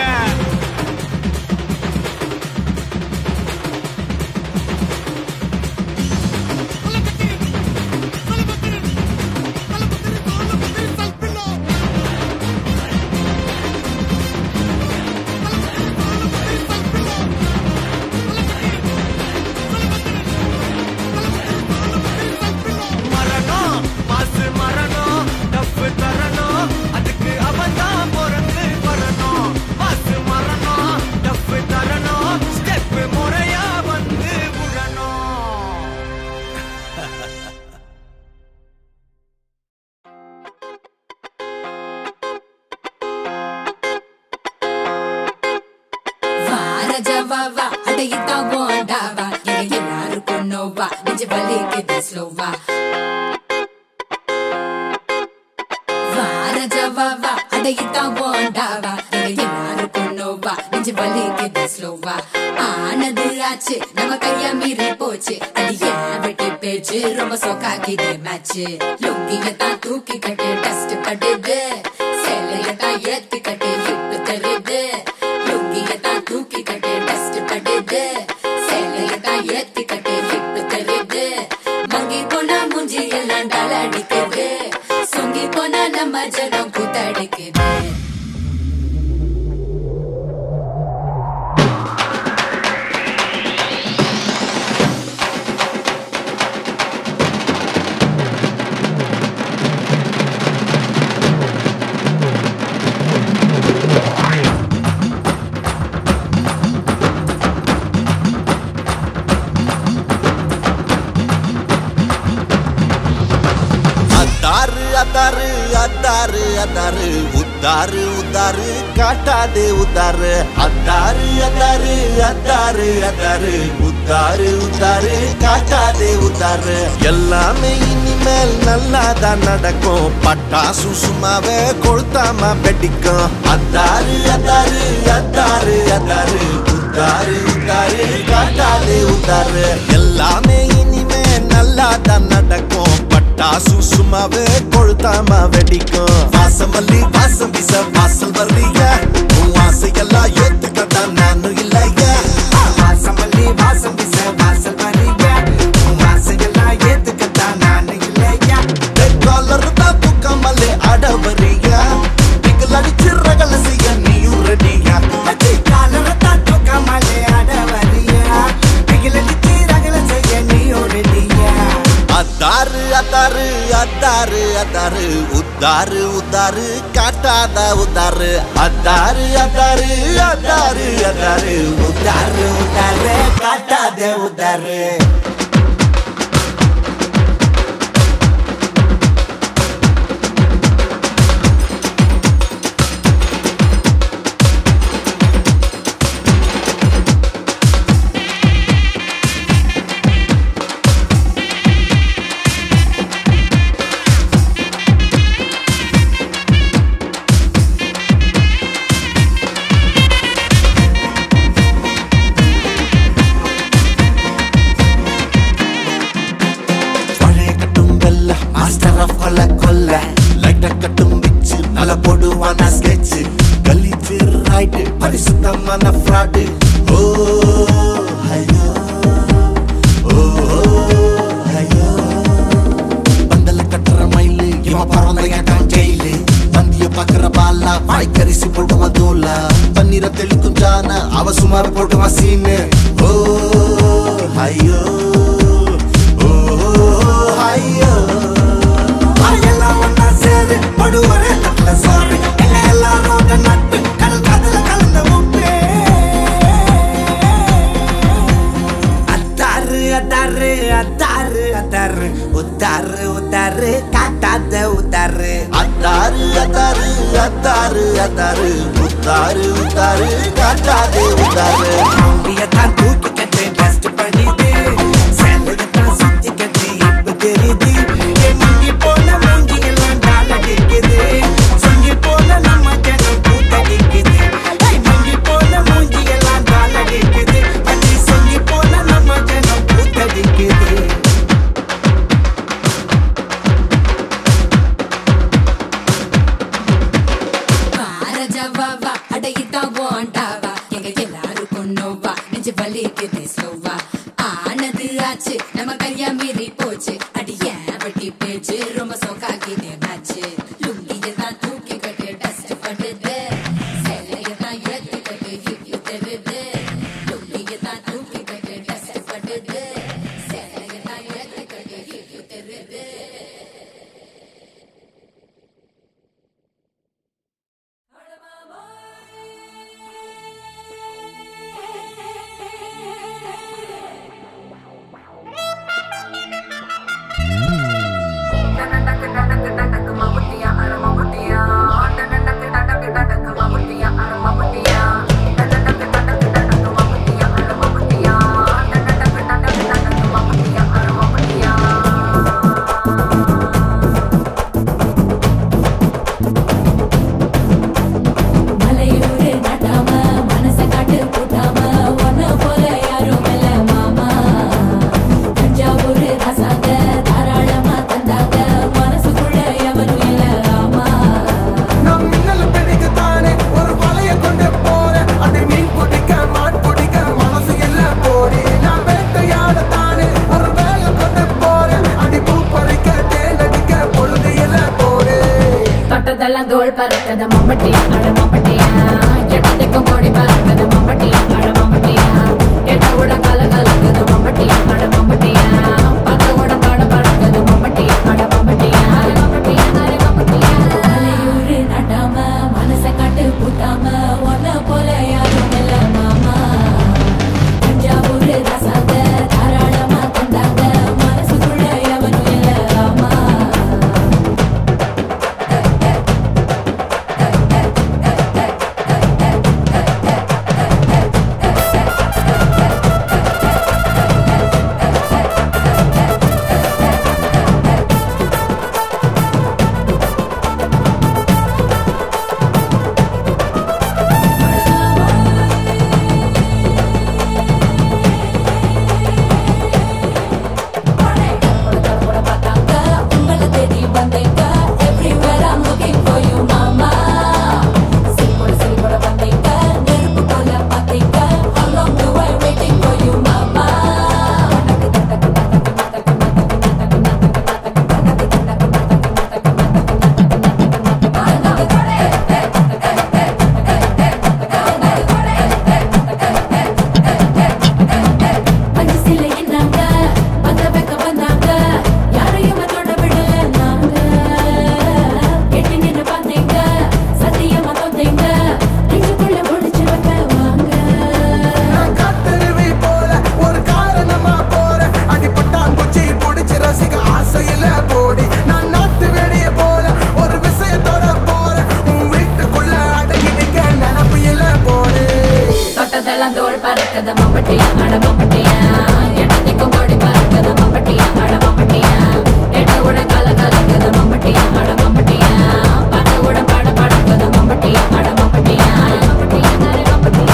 Speaker 1: மரணம் மாசு மரணம் டஃப் தரணும் அதுக்கு அவன் தான் பிறந்து வரணும் மாசு மரணம் டஃப் தரணும் ஸ்டெப் முறையா வந்து விடணும்
Speaker 11: வாரஜவாவா அடையிதான் ஓண்டாவா என எல்லாருக்கும் நோவா நெஞ்சு வலிக்குது ஸ்லோவா வாரஜவாவா அடையிதான் ஓண்டாவா என எல்லாருக்கும் நோவா நெஞ்சு நெஞ்சு வலிக்குது ஸ்லோவா ஆனது ஆச்சு நம்ம கைய மீறி போச்சு அது ஏன் வெட்டி பேச்சு ரொம்ப சோக்காக்கிது மேட்ச் லுங்கிய தான் தூக்கி கட்டு டஸ்ட் படுது சேலைய தான் ஏத்தி கட்டு ஹிப் தருது லுங்கிய தான் தூக்கி கட்டு டஸ்ட் படுது சேலைய தான் ஏத்தி கட்டு ஹிப் தருது மங்கி போனா மூஞ்சி எல்லாம் டல அடிக்குது சொங்கி போனா நம்ம ஜனம் கூத்தடிக்குது
Speaker 2: அத்தாரு அத்தாரு அத்தாரு அத்தாரு உத்தாரு உத்தாரு காட்டாதே உத்தாரு அத்தாரு அத்தாரு அத்தாரு அத்தாரு உத்தாரு உத்தாரு காட்டாதே உத்தாரு எல்லாமே இனிமேல் நல்லாதான் நடக்கும் பட்டாசு சும்மாவே கொளுத்தாம வெடிக்கும் அத்தாரு அத்தாரு அத்தாரு அத்தாரு உத்தாரு உத்தாரு காட்டாதே உத்தாரு எல்லாமே இனிமே நல்லாதான் நடக்கும் பட்டாசு சும்மாவே கொளுத்தாம வெடிக்கும் வாசமல்லி வாசம் வீச வாசல் வர்றீங்க உன் ஆசையெல்லாம் ஏத்துக்கத்தான் நானும் இல்லையா வாசமல்லி வாசம் வீச வாசல் வர்றீங்க உன் ஆசையெல்லாம் ஏத்துக்கத்தான் நானும் இல்லையா காலர் தான் தூக்காமலே அட வர்றீங்க பிகல் அடிச்சு ரகல செய்ய நீயும் ரெடியா காலர் தான் தூக்காமலே அட வர்றீங்க பிகல் அடிச்சு ரகல செய்ய நீயும் ரெடியா அத்தாரு அத்தாரு அத்தாரு அத்தாரு உத்தாரு உத்தாரு காட்டாத உத்தாரு அத்தாரு அத்தாரு அத்தாரு அத்தாரு உத்தாரு உத்தாரு காட்டாத உத்தாரு பழைய கட்டும் வெல்ல மாஸ்டர் ஆஃப் கொல்ல கொல்ல லைட்ட கட்டும் விச்சு நல்ல போடுவான ஸ்கெட்ச் கலி பேர் ரைட்டு பரிசுத்தமான ஃப்ராடு ஓ ஐயோ ஓ ஐயோ பந்தல கட்டுற மயிலு இவன் பறந்த ஏட்டான் ஜெயிலு பந்திய பாக்குற பாலா வாய்க்கரிசி போடுவான் தோலா பன்னீரை தெளிக்கும் ஜான அவ சுமார் போடுவான் சீனு ஓ ஐயோ ஓ ஐயோ வாயெல்லாம் ஒண்ணா சேரு படுவரே தட்டுல சோறு எல்லாம் எல்லாரோட நட்டு கடல் காதல கலந்த உப்பு அத்தாரு அத்தாரு அத்தாரு அத்தாரு உத்தாரு உத்தாரு காட்டாத உத்தாரு அத்தாரு அத்தாரு அத்தாரு அத்தாரு உத்தாரு உத்தாரு காட்டாதே உத்தாரு தான் தூக்கி கட்டு டஸ்ட் பண்ணிட்டு சேலையத்தான் சுத்தி கட்டி இப்ப தெரியுது என் மங்கி போன மூஞ்சி எல்லாம் டால் அடிக்குது சொங்கி போன நம்ம ஜனம் கூத்தடிக்குது ஏய், மங்கி போன மூஞ்சி எல்லாம் டால் அடிக்குது பட்டி சொங்கி போன நம்ம ஜனம் கூத்தடிக்குது
Speaker 11: பாரஜவாவா அடையிட்டா போண்டாவா எங்க எல்லாருக்கும் நோவா நெஞ்சு வலிக்குது ஸ்லோவா ஆனது ஆச்சு நம்ம கையா மீறி போச்சு அடி ஏன் வட்டி பேச்சு ரொம்ப சோக்காக்கிது மேட்ச் லுங்கிய தான் தூக்கி கட்டு டஸ்ட் படுது சேலைய தான் ஏத்தி கட்டு ஹிப் தருது லுங்கிய தான் தூக்கி கட்டு டஸ்ட் படுது சேலைய தான் ஏத்தி கட்டு ஹிப் தருது
Speaker 6: Thank you.
Speaker 11: தொட்டதெல்லாம் தோல் பறக்கத மம்பட்டியா அட மம்பட்டியா எட்டத்துக்கும் கோடி பறக்கத மம்பட்டியா அட மம்பட்டியா எட்ட விட கல கலக்குது மம்பட்டியா அட மம்பட்டியா பக்க விட பாட பறக்குது மம்பட்டியா அட மம்பட்டியா அட மம்பட்டியா அட மம்பட்டியா மலையூரு நட்டாம மனசை காட்டு பூட்டாம ஒன்ன போல யாரும் இல்ல மாமா தஞ்சாவூர் ரசாங்க தாராளமா தந்தாங்க மனசுக்குள்ள எவனும் இல்ல ஆமா உங்களை தேடி வந்தேங்க everywhere I'm looking for you மாமா சிரிப்போட சிரிப்போட வந்தேங்க நெருப்பு போல பார்த்தேங்க how long do I waiting for you மாமா மனசில என்னாங்க வந்த வைக்க வந்தாங்க யாரையும் அதோட விடல நாங்க கெட்டி நின்னு பார்த்தேங்க சத்தியமா தோத்தேங்க நெஞ்சுக்குள்ள முடிச்சு வைக்க வாங்க
Speaker 2: நான் காத்தருவி போல ஒரு காரணமா போற அடிப்பட்டாங்குச்சி புடிச்சு ரசிக்க ஆசையில போடி நான் நாட்டு வெடிய போல ஒரு விஷயத்தோட போற உன் வீட்டுக்குள்ள அடங்கி நிக்க நினப்பு இல்ல போடு
Speaker 11: தொட்டதெல்லாம் தோல் பறக்கத மம்பட்டியா அட மம்பட்டியா எட்டத்திக்கும் கோடி பறக்கத மம்பட்டியா அட மம்பட்டியா எட்ட விட கல கலக்கத மம்பட்டியா அட மம்பட்டியா பட்ட விட பட படக்கத மம்பட்டியா அட மம்பட்டியா மம்பட்டியா அட மம்பட்டியா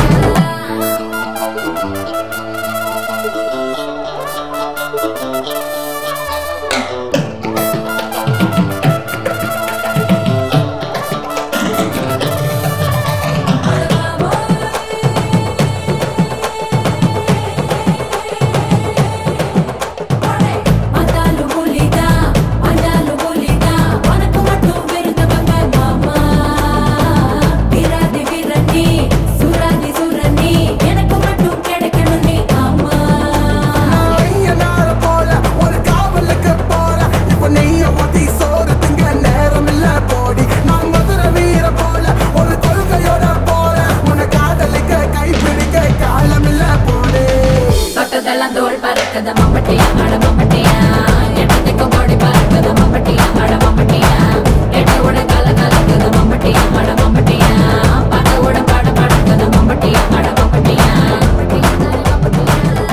Speaker 11: மத்தாலு புலிதா மஞ்சாலு புலிதா உனக்கு மட்டும் விருந்தவங்க மாமா வீராதி வீரனி சுராதி சுரனி எனக்கு மட்டும் கிடைக்கணும் நீ ஆமா
Speaker 2: ஐயனார போல ஒரு காவலுக்கு போற இப்ப நெய்ய ஊத்தி சோறு திங்க நேரம் இல்ல போடி நான் மதுரை வீர போல ஒரு கொள்கையோட போற உன காதலிக்க கைப்பிடிக்க காலம் இல்ல போடு
Speaker 11: தொட்டதெல்லாம் தோல் பறக்கத மம்பட்டியா அட மம்பட்டியா எட்டத்துக்கும் கோடி பறக்கத மம்பட்டியா அட மம்பட்டியா எட்ட விட கல கலக்கத மம்பட்டியா அட மம்பட்டியா பக்க விட பாட படக்கத மம்பட்டியா அட மம்பட்டியா மம்பட்டியா அட மம்பட்டியா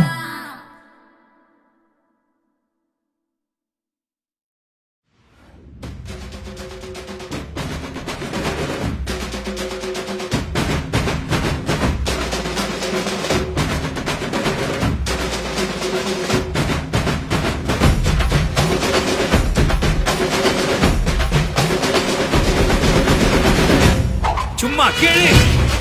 Speaker 9: சும்மா கேளு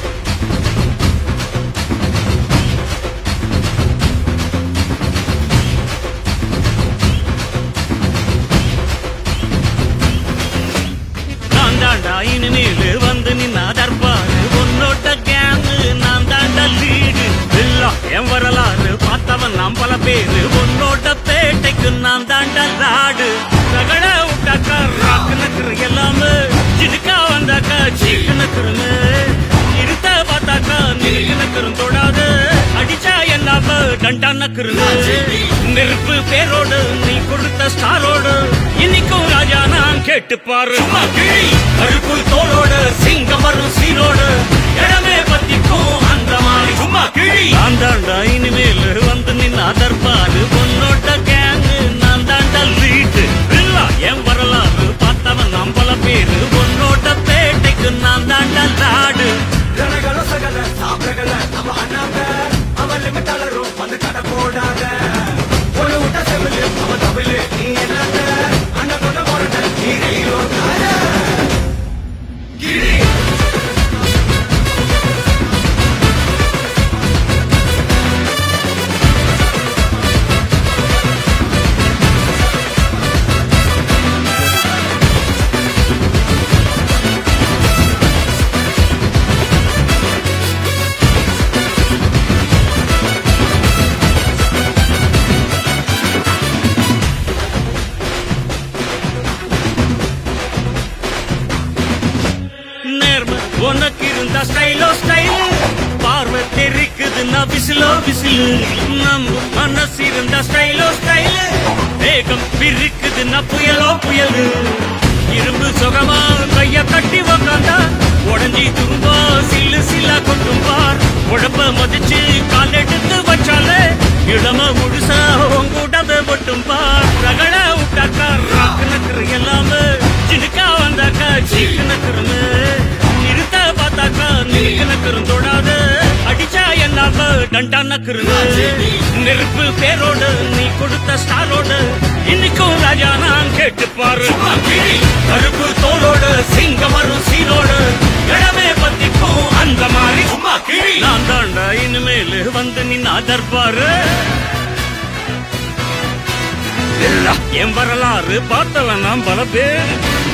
Speaker 10: நான் தாண்டா இனிமேல் வந்து நின்னா தற்பாரு உன்னோட்ட கேங்கு நான் தாண்டா லீடு எல்லாம் என் வரலாறு பார்த்தவன் நாம் பல பேரு உன்னோட்ட பேட்டைக்கு நான் தாண்டா லாடு ரகட விட்டாக்கா ராக்கு நக்குரு எல்லாமே சினுக்கா வந்தாக்கா சீக்கு நக்குருங்க இருத்த பார்த்தாக்கா நிறுக்கு நக்குரும் தொடாது அடிச்சா எல்லாம டண்டா நக்குருங்க நெருப்பு பேரோடு நீ கொடுத்த ஸ்டாரோடு இன்னைக்கும் ராஜா நான் கேட்டு பாரு கருப்புள் தோளோடு சிங்கம் வரும் சீரோடு இடமே பத்திக்கும் அந்த மாதிரி சும்மா கிழி நான் தாண்டா இனிமேல் வந்து நின்று அதற்பாரு உன்னோட்ட கேங்கு நான் தாண்டா லீட்டு இல்ல என் வரலாறு பார்த்தவன் நாம் பல பேரு உன்னோட்ட பேட்டைக்கு நான் தாண்டா லாடு
Speaker 2: கிழி
Speaker 10: இருந்தா ஸ்டைலோ ஸ்டைல் பார்வை தெரிக்குதுன்னா விசிலோ விசிலு நம்ம மனசு இருந்தா ஸ்டைலோ ஸ்டைல் வேகம் பிரிக்குதுன்னா புயலோ புயலு இரும்பு சுகமா கைய கட்டி உக்காந்தா உடஞ்சி துரும்பா சில்லு சில்லா கொட்டும் பார் உழப்ப மதிச்சு கால் எடுத்து வச்சாலே இளம முழுசா உங்கூட்டத மட்டும் பார் ரகட விட்டாக்கா ராக்கு நக்கரு எல்லாமே சினுக்கா வந்தாக்கா சீக்கு நக்கருமே நிறுத்த பார்த்தாக்கா நிறுக்கு நக்கரும் தொடாது அடிச்சா என்னாம டண்டா நக்கருங்க நெருப்பு பேரோடு நீ கொடுத்த ஸ்டாரோடு இன்னைக்கும் ராஜா நான் கேட்டு பாரு கருப்பு தோலோடு சிங்கம் வரும் சீனோடு இடமே பத்திக்கும் அந்த மாதிரி நான் தாண்டா இனிமேல் வந்து நின்னா தர்பாரு என் வரலாறு பார்த்தவன் நான் பல பேர்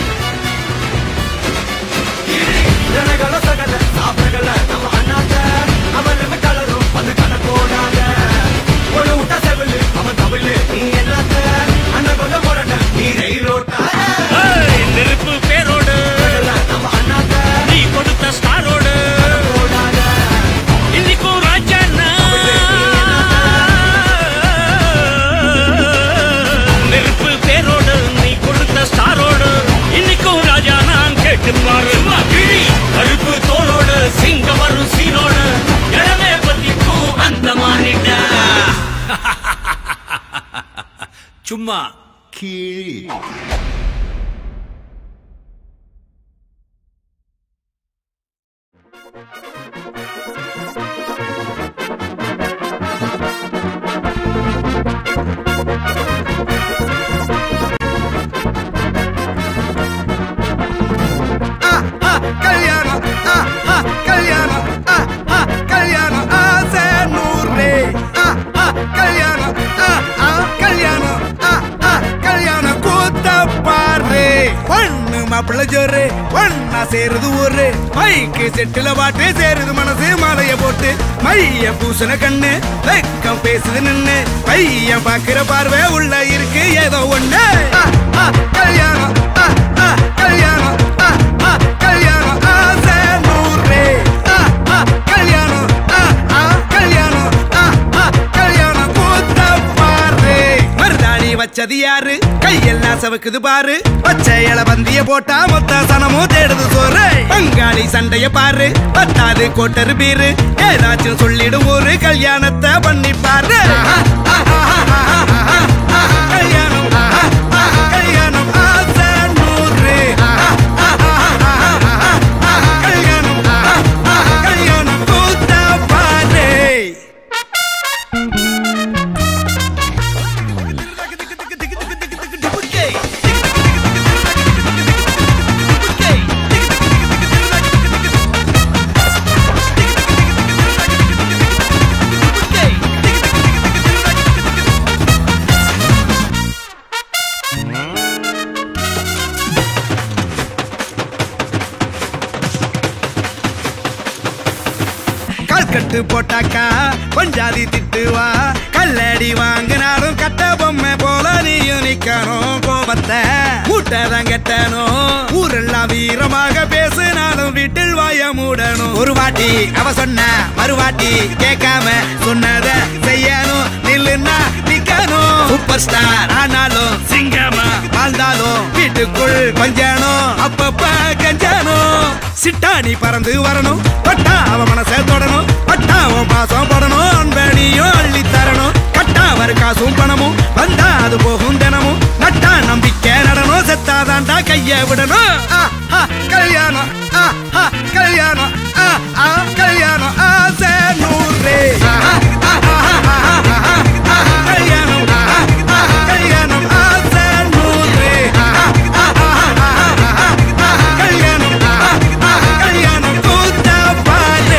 Speaker 1: ಜನಗಳ ಸಗದ ಸಾಪಗಳ ನಮ್ಮ ಅಣ್ಣಾಟ ಅವನ ಕಲರು ಒಂದು ಕಣಕೋಡಾಗ ஒரு ಊಟ செவிಲು அவன் தமிழ் நீ எல்லாத்த அண்ணன் கொண்ட போராட்ட நீ ரயிலோட்ட
Speaker 10: ஏய், நெருப்பு பேரோடு
Speaker 1: நம்ம அண்ணாத்த
Speaker 10: நீ கொடுத்த ஸ்டாரோடு இன்னைக்கும் ராஜா நெருப்பு பேரோடு நீ கொடுத்த ஸ்டாரோடு இன்னைக்கும் ராஜா நான் கேட்டு பாரு கருப்பு தோளோடு சிங்கம் வரும் சீனோடு இடமே பத்திக்கும் அந்த மாறிட்ட சும்மா கீழ்
Speaker 2: கல்யாணம் ஆ, ஆ, கல்யாணம் ஆ, ஆ, கல்யாணம் ஆசை நூறு ஆ, ஆ, கல்யாணம் ஆ, ஆ, கல்யாணம் ஆ, ஆ, கல்யாணம் கூத்த பாரு பொண்ணு மாப்பிள்ள ஜோரு ஒன்னா சேருது ஊரு மைக்கு செட்டுல பாட்டு சேருது மனசு மாலைய போட்டு மைய பூசன கண்ணு வெக்கம் பேசுது நின்னு பையன் பாக்குற பார்வை உள்ள இருக்கு ஏதோ ஒண்ணு ஆ, ஆ, கல்யாணம் ஆ, ஆ, கல்யாணம் ஆ, ஆ, கல்யாணம் ஆசை நூறு ஆ, ஆ, கல்யாணம் ஆ, ஆ, கல்யாணம் ஆ, ஆ, கல்யாணம் கூத்த பாரு மருதாணி வச்சது யாரு கையெல்லாம் சவக்குது பாரு பச்சை இல பந்திய போட்டா மொத்த சனமும் தேடுது சோறு பங்காளி சண்டைய பாரு பத்தாது கோட்டரு பீரு ஏதாச்சும் சொல்லிடும் ஒரு கல்யாணத்தை பண்ணி பாரு ஆ, ஆ, ஆ, ஆ, ஆ, ஆ, ஆ, கல்யாணம் ஆ, ஆ, கல்யாணம் ஆசை நூறு ஆ, ஆ, ஆ, ஆ, ஆ, ஆ, கல்யாணம் ஆ, ஆ, கல்யாணம் கூத்த பாரு கல்கட்டு போட்டாக்கா பஞ்சாதி திட்டுவா கல்லடி வாங்கினாலும் கட்ட பொம்மை போல நீயும் நிக்கணும் கோபத்தை மூட்டதான் கட்டணும் ஊரெல்லாம் வீரமாக பேசினாலும் வீட்டில் வாய மூடணும் ஒரு வாட்டி அவ சொன்ன மறுவாட்டி கேட்காம சொன்னத செய்யணும் நில்லுன்னா நிக்கணும் சூப்பர் ஸ்டார் ஆனாலும் சிங்கமா வாழ்ந்தாலும் வீட்டுக்குள் கொஞ்சணும் அப்பப்ப கஞ்சணும் சிட்டாணி பறந்து வரணும் பட்டா அவ மனசை தொடணும் பட்டா அவன் பாசம் படணும் அன்பனியும் அள்ளி தரணும் கட்டா வரு காசும் பணமும் வந்தா அது போகும் தினமும் நட்டா நம்பிக்கை நடணும் செத்தாதாண்டா கைய விடணும் ஆ, ஆ, கல்யாணம் ஆ, ஆ, கல்யாணம் ஆ, ஆ, கல்யாணம் ஆசை நூறு ஆ, ஆ, ஆ, ஆ, ஆ, ஆ, ஆ, ஆ, கல்யாணம் ஆ, ஆ, கல்யாணம் ஆசை நூறு ஆ, ஆ, ஆ, ஆ, ஆ, ஆ, ஆ, கல்யாணம் ஆ, ஆ, கல்யாணம் கூத்த பாரு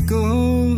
Speaker 12: இருக்கும்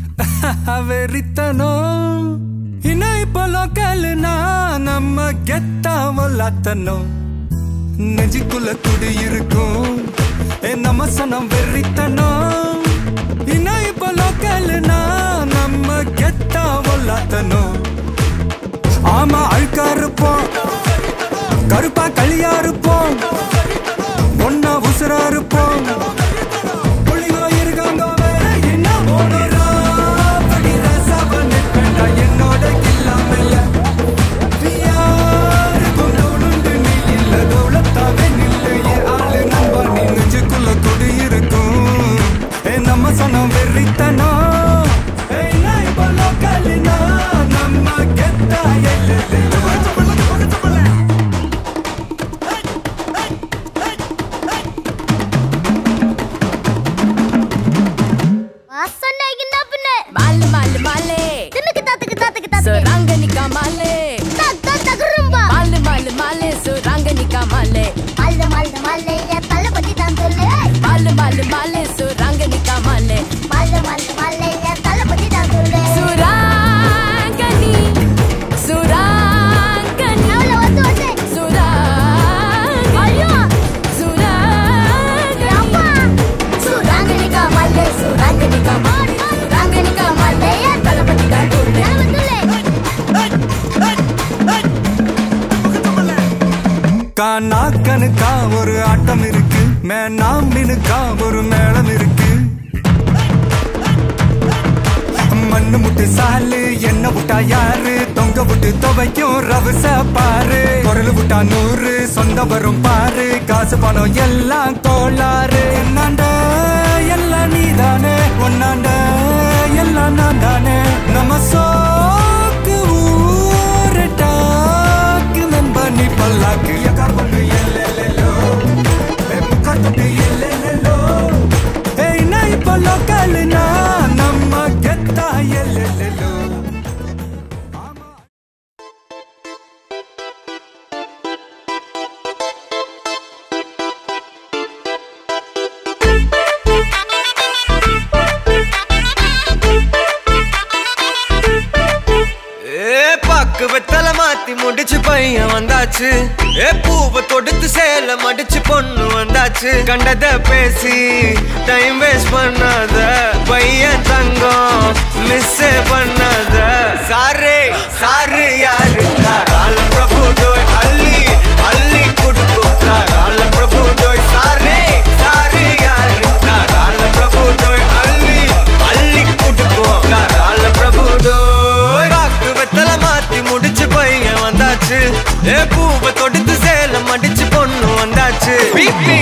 Speaker 12: வெறித்தனம் இன்னும் இப்போ லோக்கல்னா நம்ம கெத்தாமலாத்தனும் நெஞ்சுக்குள்ள குடி இருக்கும் ஏ நம்ம சனம் வெறித்தனம் இன்னும் இப்போ லோக்கல்னா நம்ம கெத்தாமலாத்தனும் ஆமா அழுக்கா இருப்போம் கருப்பா களியா இருப்போம் ஒன்னா உசுரா இருப்போம் புள்ளிங்க இருக்காங்க வேற என்ன ஓடுறா படி ரசாவ நிற்பேன்டா என்னோட கில்லாமல்ல யாருக்கும் தோணுண்டு நீ இல்ல தௌலத்தாவே நில்லு என் ஆளு நண்பா நீ நெஞ்சுக்குள்ள குடி இருக்கும் ஏ நம்ம சொன்ன வெறித்தனம் ஏய் நான் இப்போ லோக்கல்னா நம்ம கெத்தா எல்லை
Speaker 3: மாலு மாலு மாலே சுரங்கனிக்கா மாலே மாலு மாலு மாலே சுரங்கனிக்கா மாலே மாலு மாலு மாலே சுரங்கனிக்கா மாலே சுராங்கனி சுராங்கனி சுராங்கனி சுராங்கனிக்கா மாலே சுராங்கனிக்கா மாலே சுராங்கனிக்கா மாலே தளபதி தான்
Speaker 12: கானாக்கனுக்கா ஒரு ஆட்டம் இருக்கு மேனாமினுக்கா ஒரு மேளம் இருக்கு மண்ணு முட்டு சாலு என்ன விட்டா யாரு தொங்க விட்டு துவைக்கும் ரவுச பாரு குரல் விட்டா நூறு சொந்த வரும் பாரு காசு பணம் எல்லாம் கோளாறு என்னாண்ட எல்லாம் நீதானே ஒன்னாண்ட எல்லாம் நான் தானே நம்ம சோக்கு ஊரு டாக்கு நண்பா நீ பல்லாக்கு எக்கார் பண்ணு எல்லெல்லோ முக்காட்டு எல்லெல்லோ ஏய் நான் இப்போ லோக்கல்னா நம்ம கெத்தா எல்லெல்லோ
Speaker 1: ஏ பாக்கு வெத்தல மாத்தி முடிச்சு பையன் வந்தாச்சு ஏ பூவை தொடுத்து சேல மடிச்சு பொண்ணு வந்தாச்சு கண்டத பேசி டைம் வேஸ்ட் பண்ணாத பையன் தங்கம் மிஸ் பண்ணாத சாரே சாரு யாரு கால பிரபு டோய் அள்ளி அள்ளி கொடுக்கும் கால பிரபு டோய் சாரே சாரு யாரு கால பிரபு டோய் அள்ளி அள்ளி கொடுக்கும் கால பிரபு டோய் பாக்கு வெத்தல மாத்தி முடிச்சு பையன் வந்தாச்சு ஏ பூவை தொடுத்து சேலம் அடிச்சு பொண்ணு வந்தாச்சு பிபி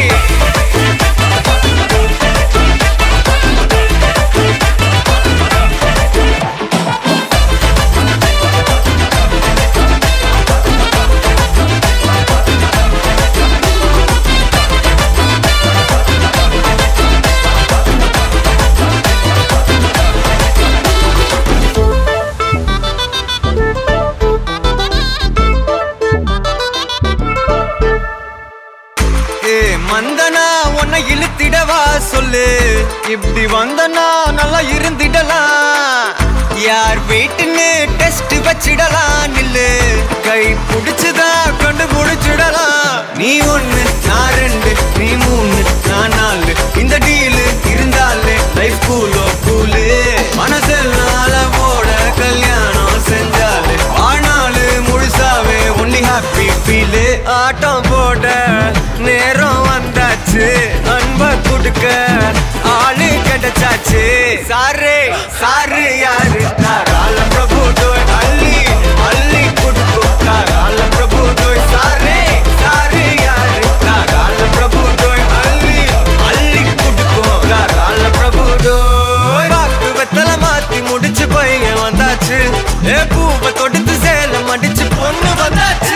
Speaker 1: ஏ மந்தனா உன்னை இழுத்திடவா சொல்லு இப்படி வந்தனா நல்லா இருந்திடலாம் யார் வெயிட்னு டெஸ்ட் வச்சிடலாம் நில்லு கை பிடிச்சுதா கொண்டு முடிச்சிடலாம் நீ ஒண்ணு நான் ரெண்டு நீ மூணு நான் நாலு இந்த டீலு இருந்தாலே லைஃப் கூலோ கூலு மனசெல்லாம் போட கல்யாணம் செஞ்சாலே ஆனாலு முழுசாவே ஒன்லி ஹாப்பி ஃபீலு ஆட்டம் போட நேரம் வந்தாச்சு அன்ப கொடுக்க ஆளு கிடைச்சாச்சு சாரு சாரு யாரு தாராள பிரபு டோய் அள்ளி அள்ளி கொடுக்கும் தாராள பிரபு டோய் சாரே சாரு யாரு தாராள பிரபு டோய் அள்ளி அள்ளி கொடுக்கும் தாராள பிரபு டோய் பாக்கு வெத்தல மாத்தி முடிச்சு பையன் வந்தாச்சு ஏ பூவை தொடுத்து சேலம் அடிச்சு பொண்ணு வந்தாச்சு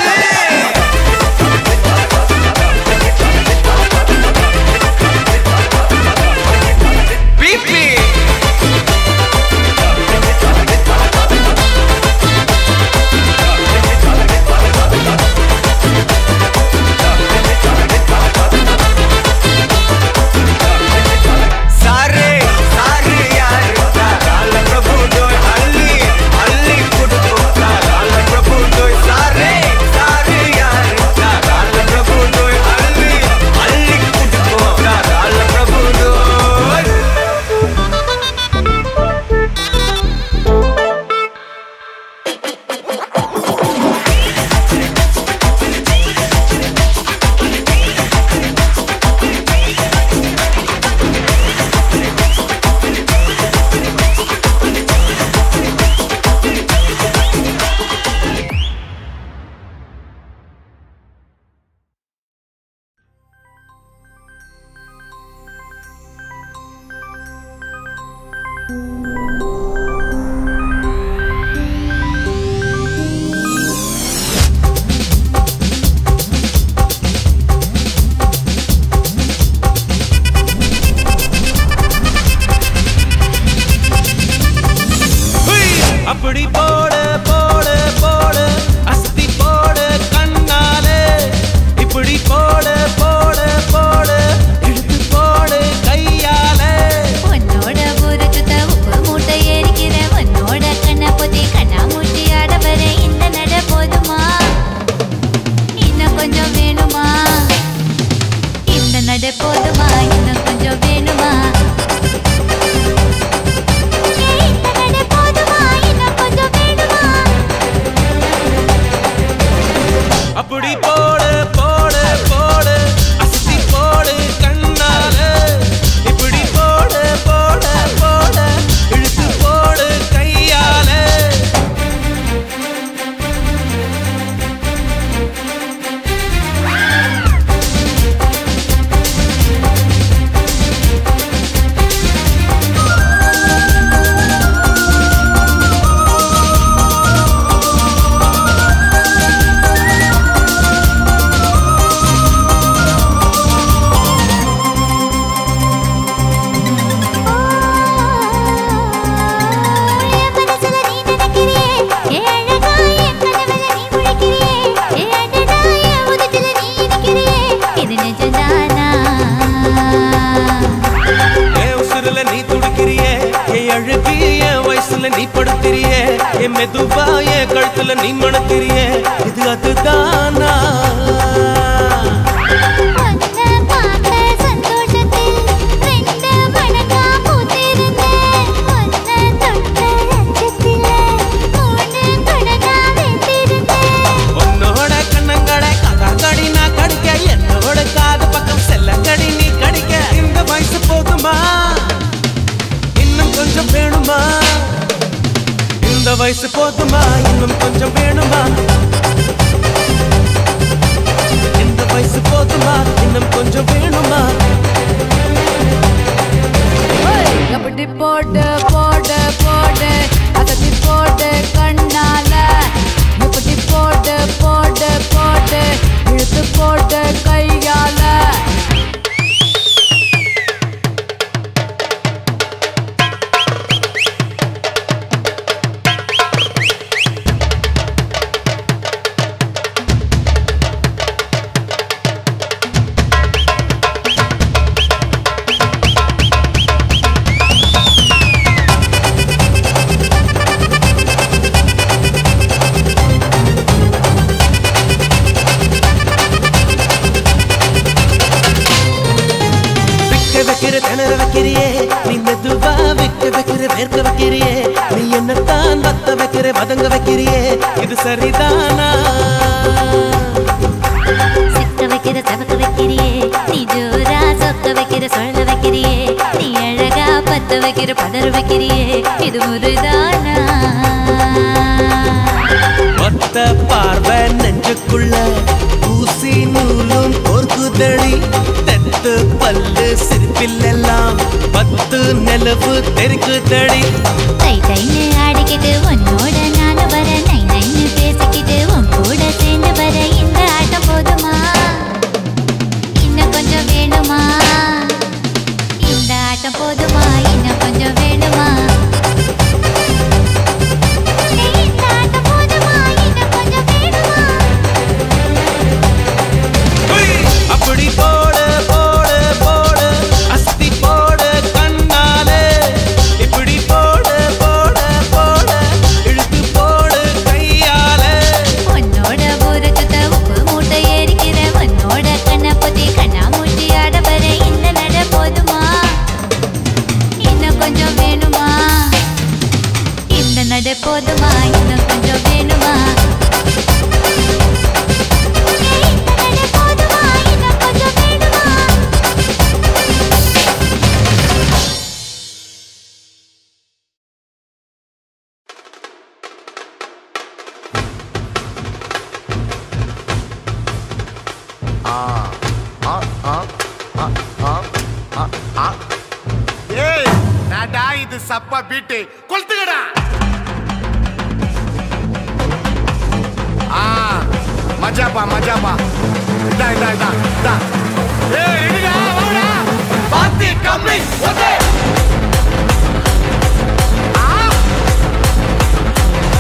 Speaker 1: பிபி சாரே சாரு யாரு
Speaker 13: அப்படி போடு போடு போடு அஸ்தி போடு கண்ணாலே இப்படி போடு போடு போடு இழுத்து போடு கையாலே
Speaker 8: உன்னோட ஊரு சுத்த உப்பு மூட்டை ஏறிக்கிற உன்னோட கண்ணை பொத்தி கண்ணா மூட்டி ஆட வர இந்த நட போதுமா இன்னும் கொஞ்சம் வேணுமா இந்த நட போதுமா இன்னும் கொஞ்சம் வேணுமா ஏய், இந்த நட போதுமா இன்னும் கொஞ்சம் வேணுமா
Speaker 13: அப்படி போடு போடு போடு அஸ்தி போடு கண்ணாலே இப்படி போடு போடு போடு இழுத்து போடு கையாலே
Speaker 8: என் மனசுல நீ நினைக்கிறியே ஏ அழகா என் கனவுல நீ முழிக்கிறியே ஏ அடடா என் உதட்டுல நீ இனிக்கிறியே இது நிஜம்தானா
Speaker 13: என் உசுருல நீ துடிக்கிறியே என் அழகு என் வயசுல நீ படுத்திரியே என் மெதுவா என் கழுத்துல நீ மணத்திரியே இது அதுதானா
Speaker 8: உன்னை பார்த்த சந்தோஷத்தில் ரெண்டு மடங்கா பூத்திருந்தேன் உன்னை தொட்ட லட்சத்தில மூணு மடங்கா வெந்திருந்தேன்
Speaker 13: உன்னோட கண்ணங்கடை கதாங்கடி நான் கடிக்க என்னோட காது பக்கம் செல்லங்கடி நீ கடிக்க இந்த வயசு போதுமா இன்னும் கொஞ்சம் வேணுமா இந்த வயசு போதுமா இன்னும் கொஞ்சம் வேணுமா இந்த வயசு போதுமா இன்னும் கொஞ்சம் வேணுமா
Speaker 11: அப்படி போடு போடு போடு அதட்டி போடு கண்ணால இப்படி போடு போடு போடு இழுத்து போடு கையால
Speaker 13: விக்க வைக்கிற திணற வைக்கிறியே நீ மெதுவா விக்க வைக்கிற வேர்க்க வைக்கிறியே நீ என்னத்தான் வத்த வைக்கிற வதங்க வைக்கிறியே இது சரிதானா
Speaker 8: சிக்க வைக்கிற சவக்க வைக்கிறியே நீ ஜோரா சொக்க வைக்கிற சொல்ல வைக்கிறியே நீ அழகா பத்த வைக்கிற பதற வைக்கிறியே இது முருதானா
Speaker 13: ஒத்த பார்வை நெஞ்சுக்குள்ள ஊசி நூலும் கோர்க்குதடி தெத்து பல்லு சிரிப்பிலெல்லாம் பத்து நிலவு தெருக்குதடி
Speaker 8: தை தைன்னு ஆடிக்கிட்டு உன்னோட நானும் வர நை நைன்னு பேசிக்கிட்டு உன் கூட சேர்ந்து வர இந்த ஆட்டம் போதுமா இன்னும் கொஞ்சம் வேணுமா இந்த ஆட்டம் போதுமா இன்னும் கொஞ்சம் வேணுமா ஏய், இந்த ஆட்டம் போதுமா இன்னும் கொஞ்சம் வேணுமா
Speaker 13: அப்படி போடு போடு போடு அஸ்தி போடு கண்ணாலே இப்படி போடு போடு போடு இழுத்து போடு கையாலே
Speaker 8: உன்னோட ஊரை சுத்த உப்பு மூட்டை ஏறிக்கிற உன்னோட கண்ணை பொத்தி கண்ணா மூட்டி ஆட வர இந்த நட போதுமா இன்னும் கொஞ்சம் வேணுமா இந்த நட போதுமா இன்னும் கொஞ்சம் வேணுமா ஏய், இந்த நட போதுமா இன்னும் கொஞ்சம் வேணுமா
Speaker 14: ஏய் நாடா இது சப்பா பீட்டு கொளுத்துக்கடா ஆ மஜாப்பா மஜாப்பா இதா இதா இதா இதா ஏய் ரெடிடா வாடா பாத்தி கம்மி ஓகே ஆ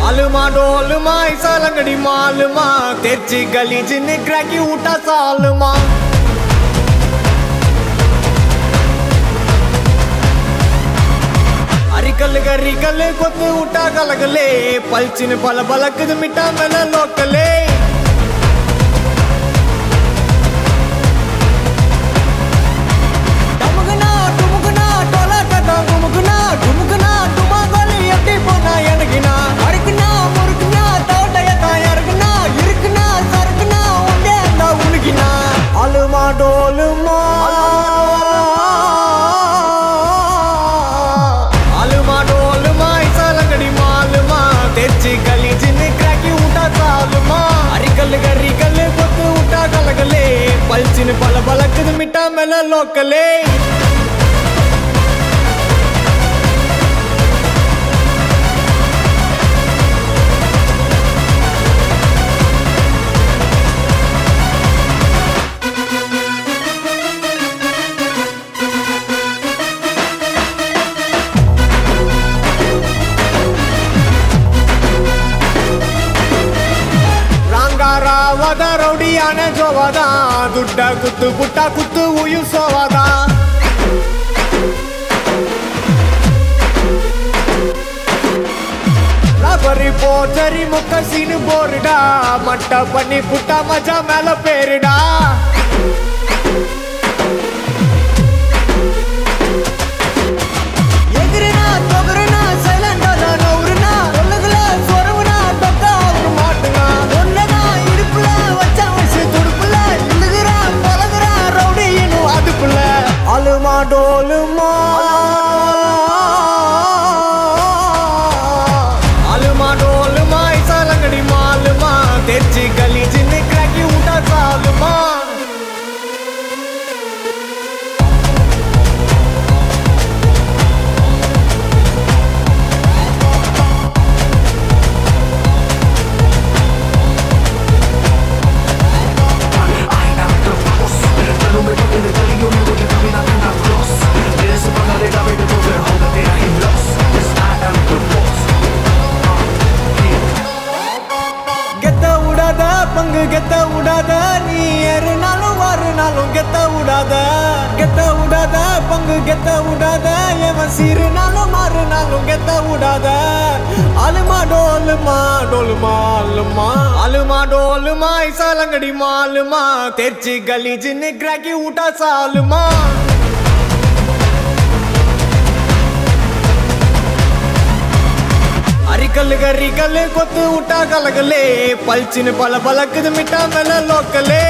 Speaker 1: आलमा डोलमा ऐसा लंगड़ी मालमा तेरची गली जिन्हें क्रैकी उठा सालमा అరికల్ గరికల్ కొత్త ఉటా కలగలే పల్చిన పల బలకదు మిఠా మెల లోకలే டமுகுனா, டுமுகுனா, டொலக்கட்டா குமுகுனா, டுமுகுனா, டுமாங்கோலி எட்டி போனா எனக்குனா? அறுக்குனா, முறுக்குனா, தோட்டையத்தான் இறக்குனா, இருக்குனா, சறுக்குனா, உண்டே அந்த உனக்குனா. அலுமா டோலுமா அலுமா டோலுமா இசாலங்கடி மாலுமா తెచ్చి గలీజిని క్రాకి ఉంటా చాలుమా అరికల్ గరికల్ కొత్తు ఉంటా కలగలే పల్చిన పల బలకదు మిఠా మెల లోకలే ರಂಗಾರಾವದ ರೌಡಿಯಾನ ಜೋವದ ದುಡ್ಡ ಕುತ್ತು ಪುಟ್ಟ ಕುತ್ತು ಉಯಿಸೋವದ ரபரி போச்சரி முக்க சீனு போருடா மட்ட பண்ணி புட்டா மஜா மேல பேருடா எகிருனா தொகருனா சைலண்டா நவுருனா சொல்லுகள சொரவுனா தொக்கா அவரு மாட்டுனா ஒன்னதா இடுப்புல வச்சா வச்சு துடுப்புல இழுகுறா பழகுறா ரவுடி இன்னும் அதுக்குள்ள அலுமா டோலுமா அலுமா டோலுமா இசாலங்கடி மாலுமா తెచ్చి గలీజిని క్రాకి ఉంటా చాలుమా கெத்த விடாத பங்கு கெத்த விடாத நீ ஏறுனாலும் வாருனாலும் கெத்த விடாத கெத்த விடாத பங்கு கெத்த விடாத எவன் சீருனாலும் மாறுனாலும் கெத்த விடாத அலுமா டோலுமா டோலுமா அலுமா அலுமா டோலுமா இசாலங்கடி மாலுமா తెచ్చి గలీజిని క్రాకి ఊటా సాలుమా అరికల్ గరికల్ కొత్త ఉట్టా కలగలే పల్చిన పల పలకదు మిఠా మెల లోకలే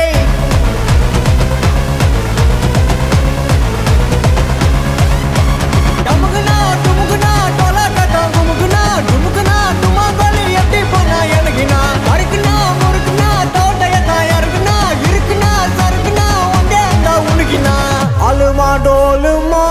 Speaker 1: டமுகுனா, டுமுகுனா, டொலக்கட்டா குமுகுனா, டுமுகுனா, டுமாங்கோலி எட்டி போனா எனக்குனா? அறுக்குனா, முறுக்குனா, தோட்டையத்தான் இறக்குனா, இருக்குனா, சறுக்குனா, உண்டே அந்த உனக்குனா? அலுமா டோலுமா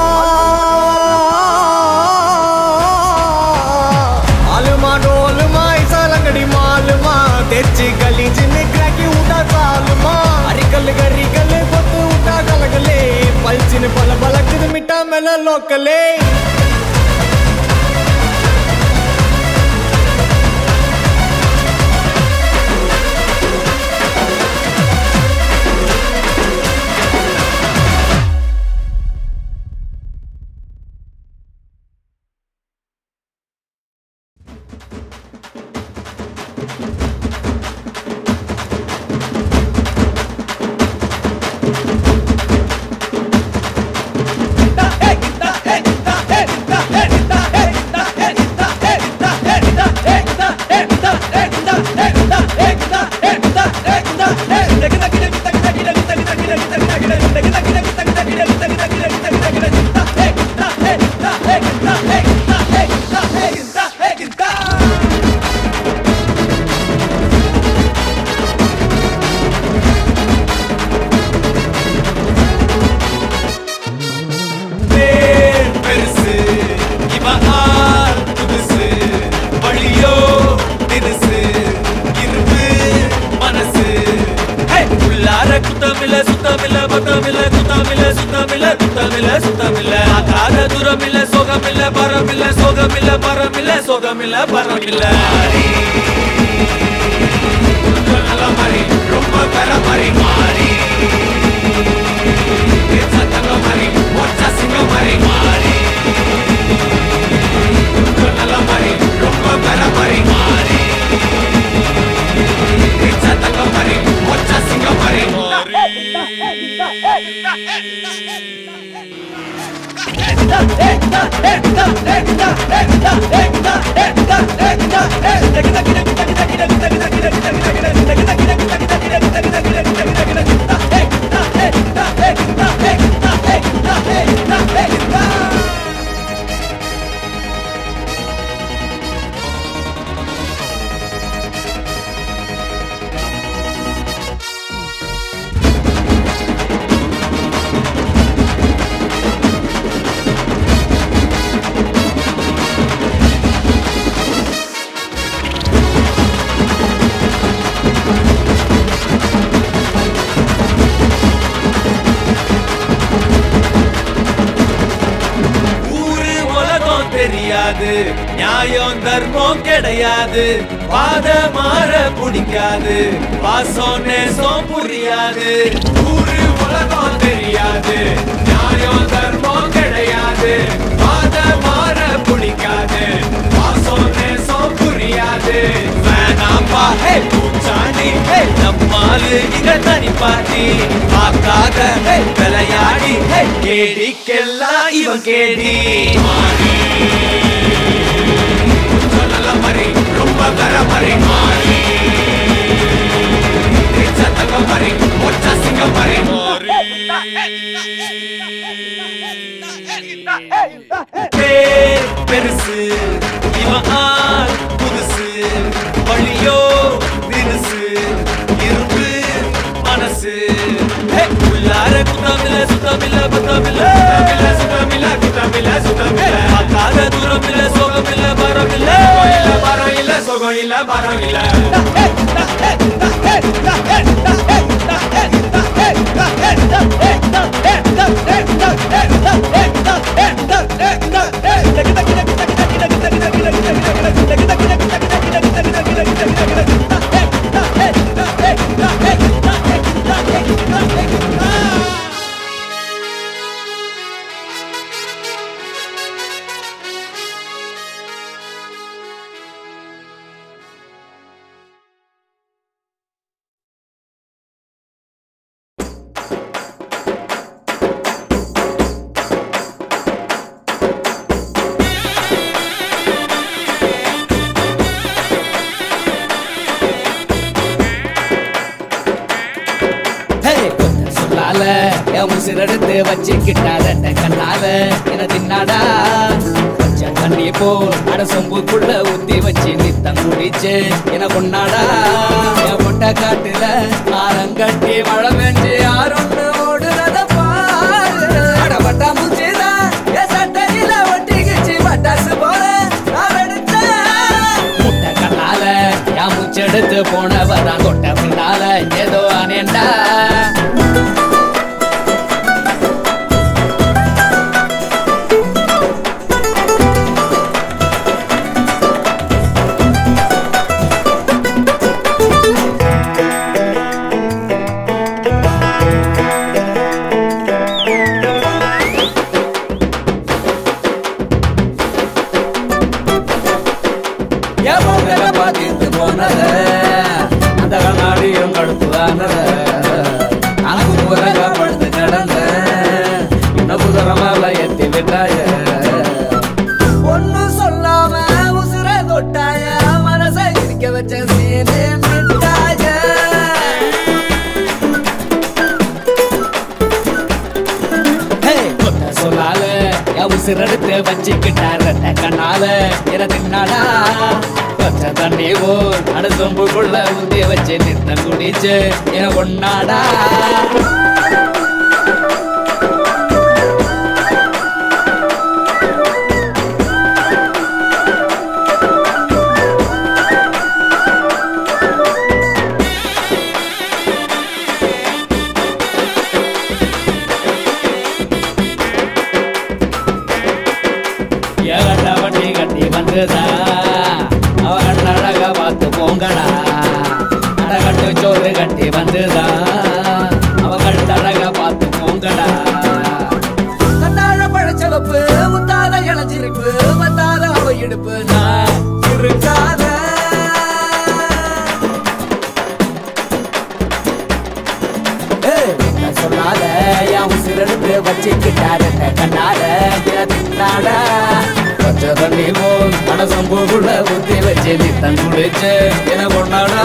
Speaker 1: అలుమా డోలుమా ఇసాలంగడి మాలుమా తెచ్చి గలీజిని క్రాకి ఉంటా చాలుమా అరికల్ గరికల్ కొత్త ఉంటా కలగలే పల్చిన పల బలకదు మిఠా మెల లోకలే
Speaker 15: பெருசு இவன் ஆள் புதுசு வழியோ தினுசு இருப்பு மனசு உள்ளார குத்தமில்ல சுத்தமில்ல பத்தமில்ல குத்த சுத்தமில்ல சுத்தமில்ல சுத்தமில்ல சுத்தமில்ல ஆகாத தூரமில்ல சோகமில்ல பரமில்ல சோகமில்ல பரமில்ல சோகமில்ல பரமில்ல நல்ல மாதிரி ரொம்ப பெற மாதிரி மாறி சத்தங்க மாதிரி ஒற்ற சிங்க மாதிரி மாறி நல்ல மாதிரி ரொம்ப பெற மாதிரி மாறி சத்தங்க மாதிரி ஒற்ற சிங்க மாதிரி ஊரு உலகம் தெரியாது நியாயம் தர்மம் கிடையாது பாத மாற பிடிக்காது பாசம் நேசம் புரியாது ஊரு உலகம் தெரியாது நியாயம் தர்மம் கிடையாது பாத மாற பிடிக்காது பாசம் நேசம் புரியாது வேணாம்பா ஹே பூச்சாண்டி ஹே நம்மாலு இங்க தனி பாட்டி பார்க்காத ஹே விளையாடி ஹே கேடிக்கெல்லாம் இவன் கேடி மாறி கொஞ்சம் நல்ல மாதிரி ரொம்ப கர மாதிரி மாறி சத்தங்க மாதிரி ஒற்ற சிங்க மாதிரி பேர் பெருசு இவன் ஆள் புதுசு வழியோ தினுசு இரும்பு மனசு ஹே, உள்ளார குத்தமில்ல சுத்தமில்ல பத்தமில்ல சுத்தமில்ல சுத்தமில்ல குத்தமில்ல சுத்தமில்ல பார்க்காத தூரம் இல்ல சோகம் இல்ல பரம் இல்ல இல்ல பரம் இல்ல சோகம் இல்ல பரம் இல்ல
Speaker 16: ஹே, கொஞ்சம் சொல்லால என் உசிரெடுத்து வச்சுக்கிட்டாத கண்ணால என தின்னாடா கொஞ்சம் தண்ணி போல் அட சொம்புக்குள்ள ஊத்தி வச்சு நித்தம் குடிச்சு என கொண்டாடா என் பொட்ட காட்டுல ஆரங்கட்டி மழை பெஞ்சு யாரொன்னு ஓடுறத பாரு அடபட்டா முச்சிதா என் சட்டையில ஒட்டிக்கிச்சு பட்டாசு போல நான் வெடிச்சேன் முட்டை கண்ணால என் முச்செடுத்து போனவதான் கொட்ட முன்னால ஏதோ அனேண்டா என் பொங்கலை பார்த்துட்டு போனத அந்த கண்ணாடியும் கடுப்புதானத அனகு முறையா படுத்து கிடந்த இன்னும் புதரமால எத்தி விட்டாய ஒன்னும் சொல்லாம உசுர தொட்டாய மனசை இருக்க வச்ச சீனே மிட்டாய ஹே, கொத்த சொல்லால என் உசிரெடுத்து வச்சுக்கிட்டார கண்ணால என தின்னாடா கொச்ச தண்ணி போல் அட சொம்புக்குள்ள ஊத்தி வச்சு நித்தம் குடிச்சு என கொண்டாடா வந்துதா அவ கண்ணழக பார்த்து போங்கடா அடகட்டு சோறு கட்டி வந்துதா அவ கண்ணழக பார்த்து போங்கடா கண்ணாழ பழச்சலப்பு முத்தாத இளஞ்சிரிப்பு வந்தாத அவ இடுப்பு நான் இருக்காத நான் சொல்லாத என் உசிரெடுத்து வச்சுக்கிட்டாரு கண்ணால தின்னாட பச்சை தண்ணி போல் மனசம்புக்குள்ள ஊத்தி வச்சு நித்தம் குடிச்சு என கொண்டாடா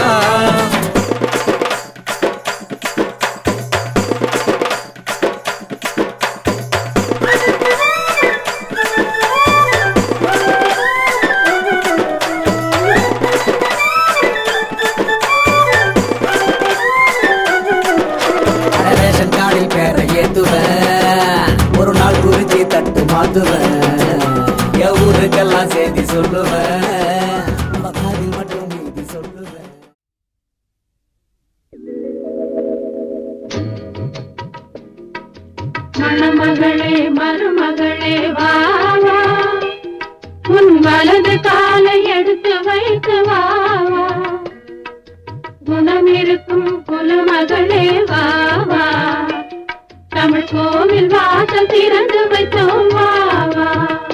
Speaker 16: அட ரேஷன் கார்டில் பேரை ஏத்துவேன் ஒரு நாள் குறிச்சி தட்டு மாத்துவேன் என் ஊருக்கெல்லாம் செய்தி சொல்லுவேன் அவ காதில் மட்டும் நீதி சொல்லுவேன்
Speaker 4: மணமகளே மருமகளே வா வா. உன் வலது காலை எடுத்து வைத்து வா வா. குணம் இருக்கும் குலமகளே வா வா தமிழ் கோவில் வாசல் திறந்து வைத்தோம் வா வா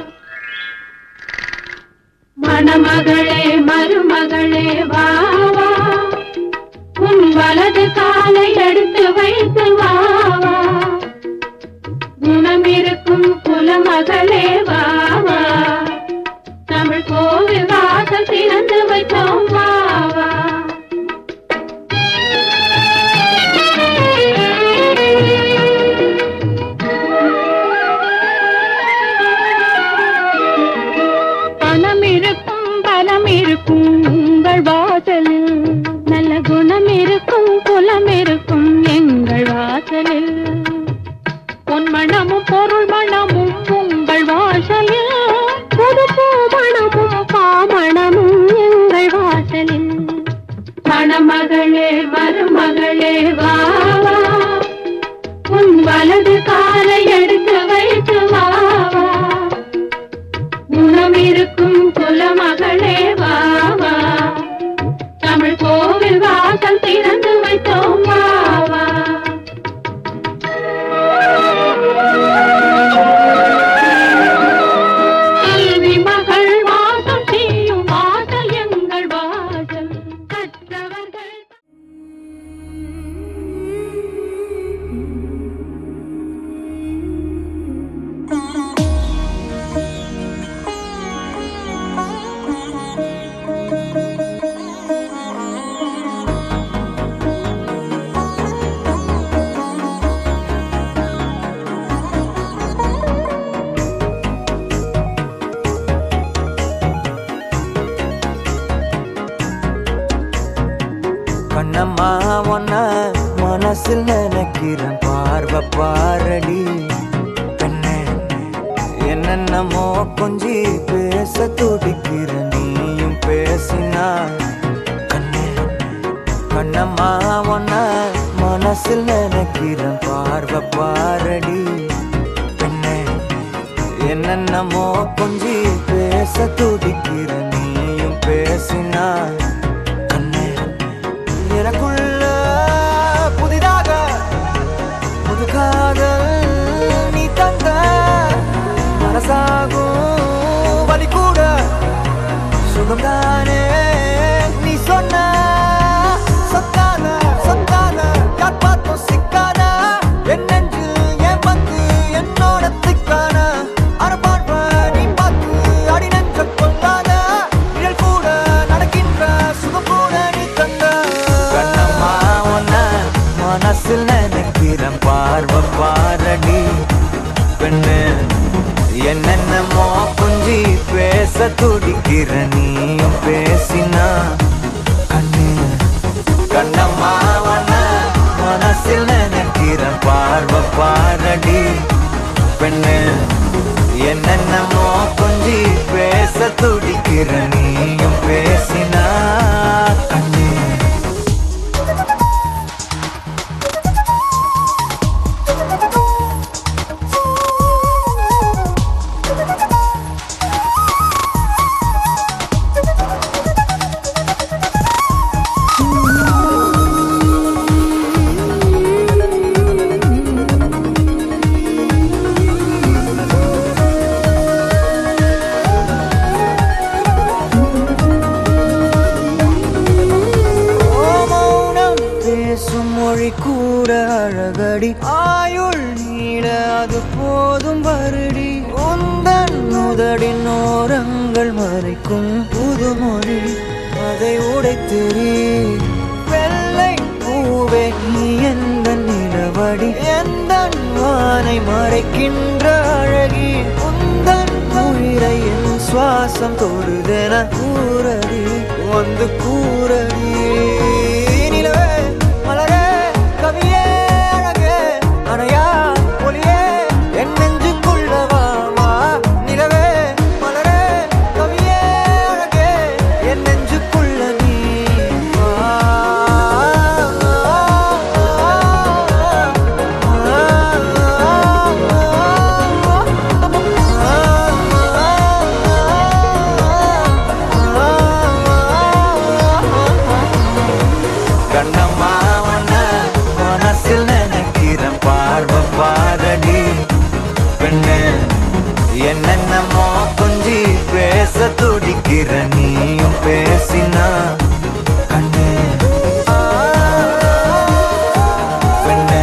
Speaker 4: மணமகளே மருமகளே வா வா உன் வலது காலை எடுத்து வைத்து வா வா குணம் இருக்கும் குலமகளே வா வா தமிழ் கோவில் வாசல் திறந்து வைத்தோம் வா வா பணம் இருக்கும் பலம் இருக்கும் உங்கள் வாசலில் நல்ல குணம் இருக்கும் குலம் இருக்கும் எங்கள் வாசலில் பொன் மணமும் பொருள் மணமும் உங்கள் வாசலில் புது பூ மணமும் பாமணமும் எங்கள் வாசலில் மணமகளே மருமகளே வா வா. உன் வலது காலை எடுத்து வைத்து வா வா குணம் இருக்கும் குலமகளே வா வா தமிழ் கோவில் வாசல் திறந்து வைத்தோம் வா வா கல்வி மகள் வாசம் செய்யும் வாசல் எங்கள் வாசல் கற்றவர்கள்
Speaker 1: கண்ணம்மா ஒன்ன மனசில் நினைக்கிறேன் பார்வை பாரடி பெண்ணே என்னென்னமோ கொஞ்சி பேச துடிக்கிற நீயும் பேசினா கண்ணே கண்ணம்மா ஒன்ன மனசில் நினைக்கிறேன் பார்வை பாரடி பெண்ணே என்னென்னமோ கொஞ்சி பேச துடிக்கிற நீயும் பேசினா கண்ணே எனக்குள்ள புதிதாக புது காதல் நீ தந்த மனசாகும் வலி கூட சுகம்தானே நீ சொன்ன சொத்தான சொத்தான யார் பார்த்தோம் சிக்கான என் நெஞ்சில் ஏன் வந்து என்னோட திக்கான அரபான்ப நீ பார்த்து அடி நெஞ்ச கொள்ளாத நிழல் கூட நடக்கின்ற சுகம் கூட நீ தந்த கண்ணம்மா உன்ன மனசில் நினைக்கிறேன் பார்வை பாரடி பெண்ணு என்னென்னமோ கொஞ்சி பேச துடிக்கிற நீயும் பேசினா கண்ணு கண்ணம்மா உன்ன மனசில் நினைக்கிறேன் பார்வை பாரடி பெண்ணு என்னென்னமோ கொஞ்சி பேச துடிக்கிற நீயும் பேசினா கண்ணு
Speaker 17: கிடைக்கும் புதுமொழி அதை உடைத்தெறி வெள்ளை பூவே நீ எந்த நிலவடி எந்த வானை மறைக்கின்ற அழகி உந்தன் உயிரை என் சுவாசம் தொடுதென கூறடி வந்து கூறடி நிலவே மலரே கவியே அழகே அணையா ஒளியே என் நெஞ்சுக்குள்ளவாமா நிலவே மலரே கவியே அழகே என் நெஞ்சுக்குள்ள நீ வா. கண்ணம்மா உன்னை மனசில் நினைக்கிறேன் பார்வை பாரடி பெண்ணு என்னென்னமோ கொஞ்சி பேச துடிக்கிற நீயும் பேசினா கண்ணு பெண்ணு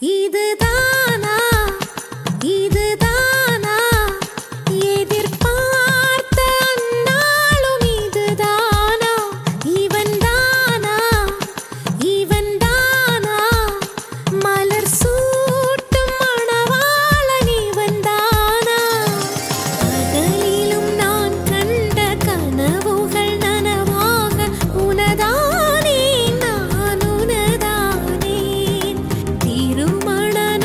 Speaker 18: இதுதானா இதுதானா எதிர்பார்த்த அந்நாளும் இதுதானா இவன் தானா இவன் தானா மலர் சூட்டும் மணவாளன் இவன் தானா பகலிலும் நான் கண்ட கனவுகள் நனவாக உனதானே நான் உனதானே திருமண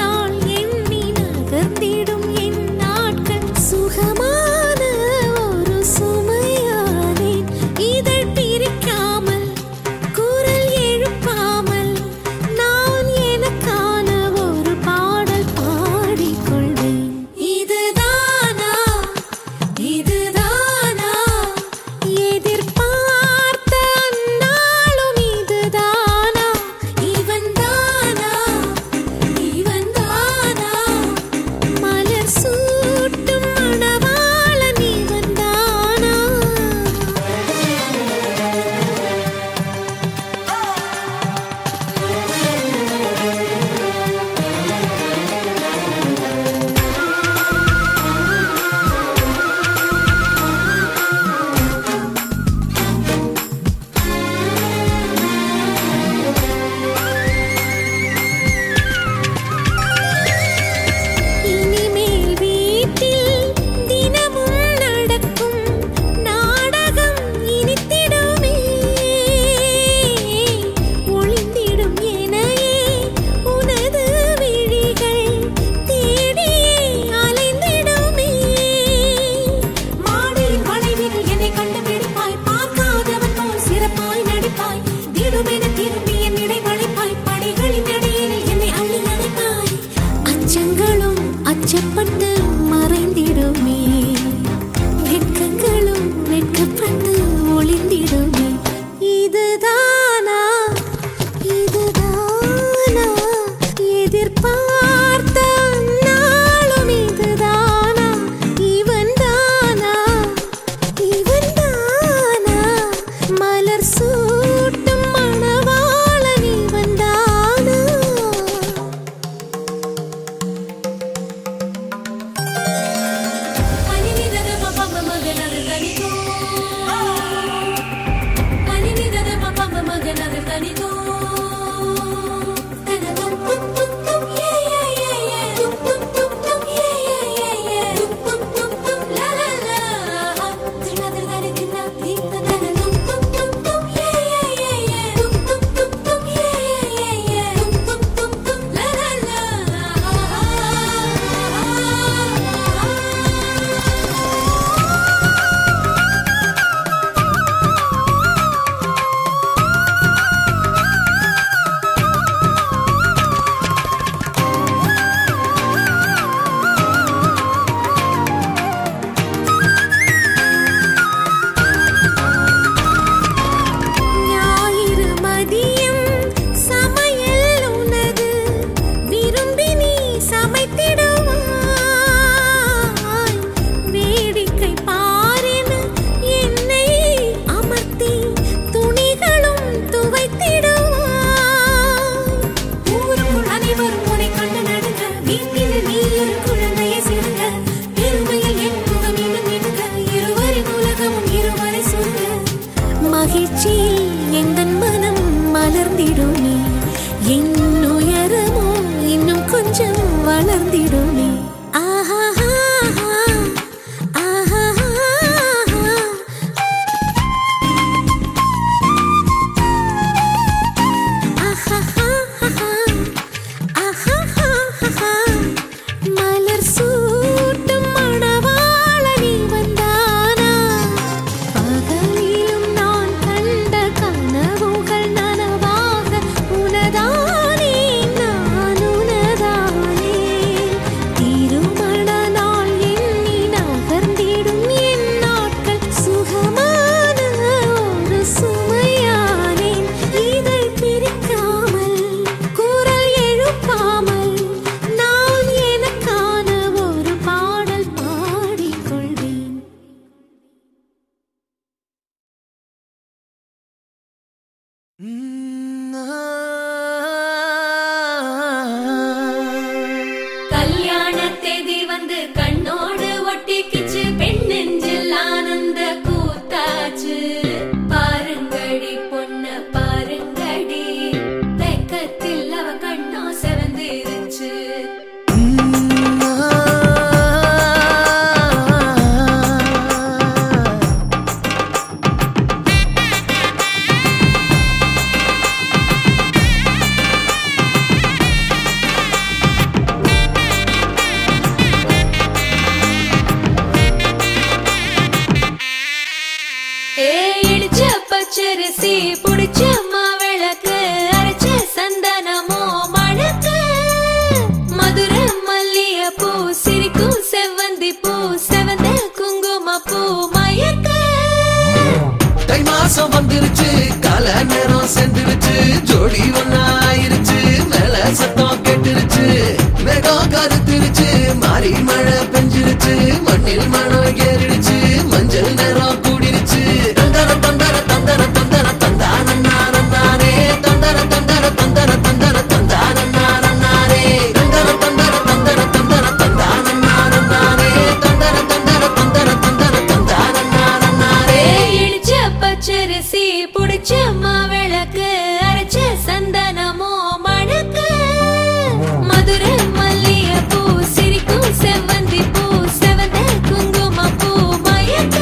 Speaker 19: வந்துருச்சு கால நேரம் சென்றுருச்சு ஜோடி ஒன்னா ஆயிருச்சு மேல சத்தம் கேட்டுருச்சு மேகம் கருத்துருச்சு மாறி மழை பெஞ்சிருச்சு மண்ணில் மனம் ஏறிடுச்சு மஞ்சள் நேரம் கூடிருச்சு தந்தர தந்தர தந்தர தந்தர தந்தான நானே தந்தர தந்தர தந்தர தந்தர தந்தான நானே தந்தர தந்தர தந்தர தந்தர தந்தான நானே தந்தர தந்தர தந்தர தந்தர தந்தான நானே
Speaker 18: இடிச்ச பச்சரிசி புடிச்ச மாவிளக்கு அரைச்ச சந்தனமோ மணக்கு மதுரை மல்லிய பூ சிரிக்கும் செவ்வந்தி பூ செவந்த குங்கும பூ மயக்க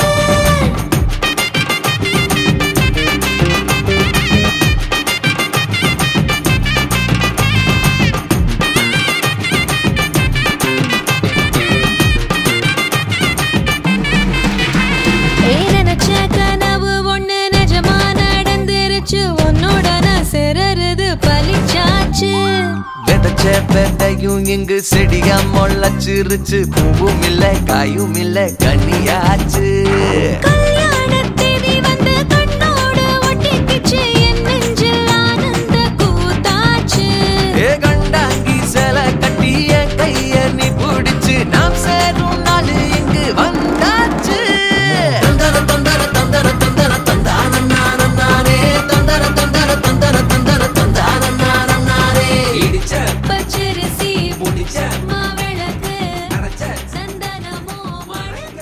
Speaker 18: ஏய், நினைச்ச கனவு ஒண்ணு நிஜமா நடந்துருச்சு உன்னோட நான் சிறருது பலிச்சாச்சு
Speaker 19: விதைச்ச விதையும் இங்கு செடியா முளைச்சிருச்சு பூவும் இல்ல காயும் இல்ல கனியாச்சு
Speaker 18: கல்யாணத்தேதி வந்து கண்ணோடு ஒட்டிக்கிச்சு என் நெஞ்சில் ஆனந்த கூத்தாச்சு
Speaker 19: ஏ கண்டாங்கி சில கட்டி என் கைய நீ பிடிச்சு நாம் சேரும் நாள் இங்கு வந்தாச்சு தந்தர தந்தர தந்தர தந்தர தந்தான நானம் நானே தந்தர தந்தர தந்தர தந்தர தந்தான நானம் நானே இடிச்ச
Speaker 18: பச்சரிசி
Speaker 19: முடிச்ச
Speaker 18: மாவிளக்கு
Speaker 19: அரைச்ச
Speaker 18: சந்தனமோ மணக்க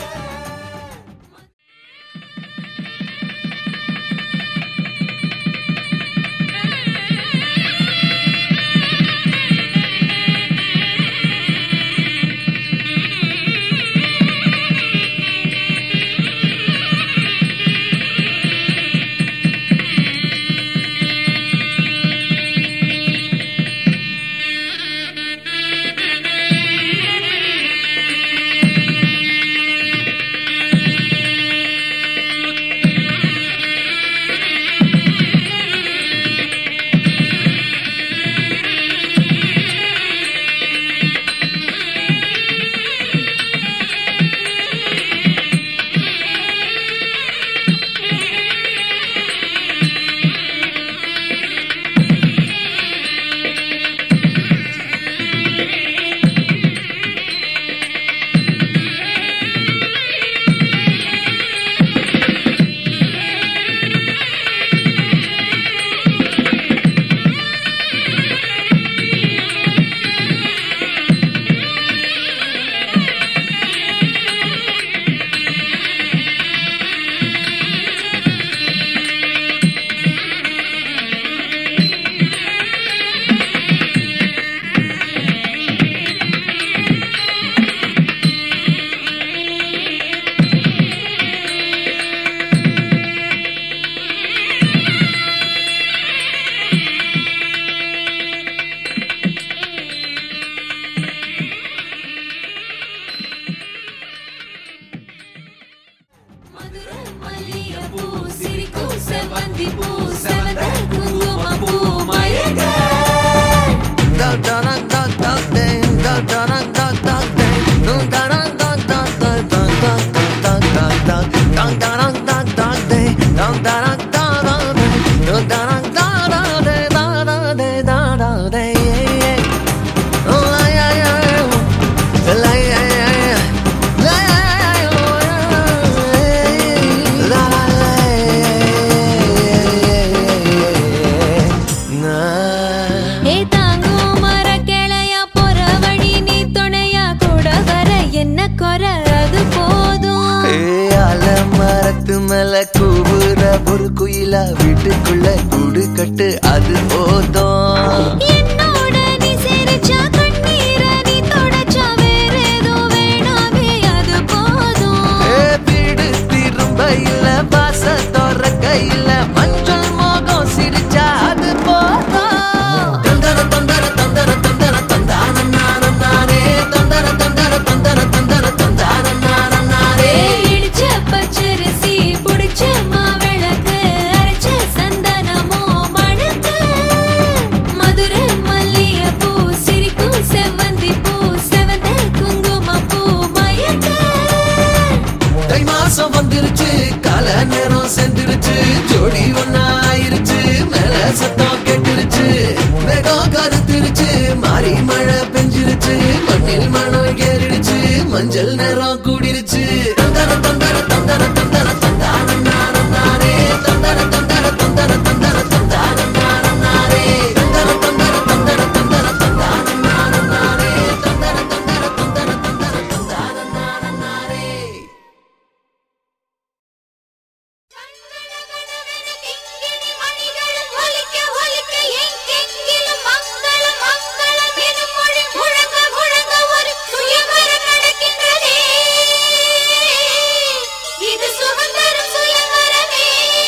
Speaker 18: மல்லிகைப்பூ சிரிக்கும் செவ்வந்தி பூ செவந்த குங்கும பூ மயக்க ஏ தாங்கும் மர கிளையா போற வழி நீ துணையா கூட வர என்ன குறை அது போதும்
Speaker 19: மரத்து மேல கூவுற ஒரு குயிலா வீட்டுக்குள்ள கூடு கட்டு அது போதும்
Speaker 18: என்னோட நீ சிரிச்சா கண்ணீர நீ தொடச்சா வேற ஏதோ வேணாமே அது போதும்
Speaker 19: ஏ வீடு திரும்ப இல்ல பாச தோற கையில மஞ்சள் மோகம் சிரிச்சா அது போதும் தந்தர தந்தர தந்தர தந்தர தந்தான நானம் நானே தந்தர தந்தர தந்தர தந்தர தந்தான நானம் நானே
Speaker 18: இடிச்ச பச்சரிசி புடிச்ச மாவிளக்கு அரைச்ச சந்தனமோ மணக்க மதுரை
Speaker 19: ஊஞ்சல் நேரம் கூடிருச்சு தந்தர தந்தர தந்தர தந்தர தந்தான நானும் நானே தந்தர தந்தர தந்தர தந்தர தந்தான நானும் நானே தந்தர தந்தர தந்தர தந்தர தந்தான நானும் நானே தந்தர தந்தர தந்தர தந்தர தந்தான நானும் நானே
Speaker 3: ஒலிக்க ஒலிக்க எங்கெங்கிலும் மங்களம் மங்களம் எனும் மொழி முழங்க முழங்க ஒரு சுயவரம் நடக்கின்றதே இது சுதந்திரம் சுயவரமே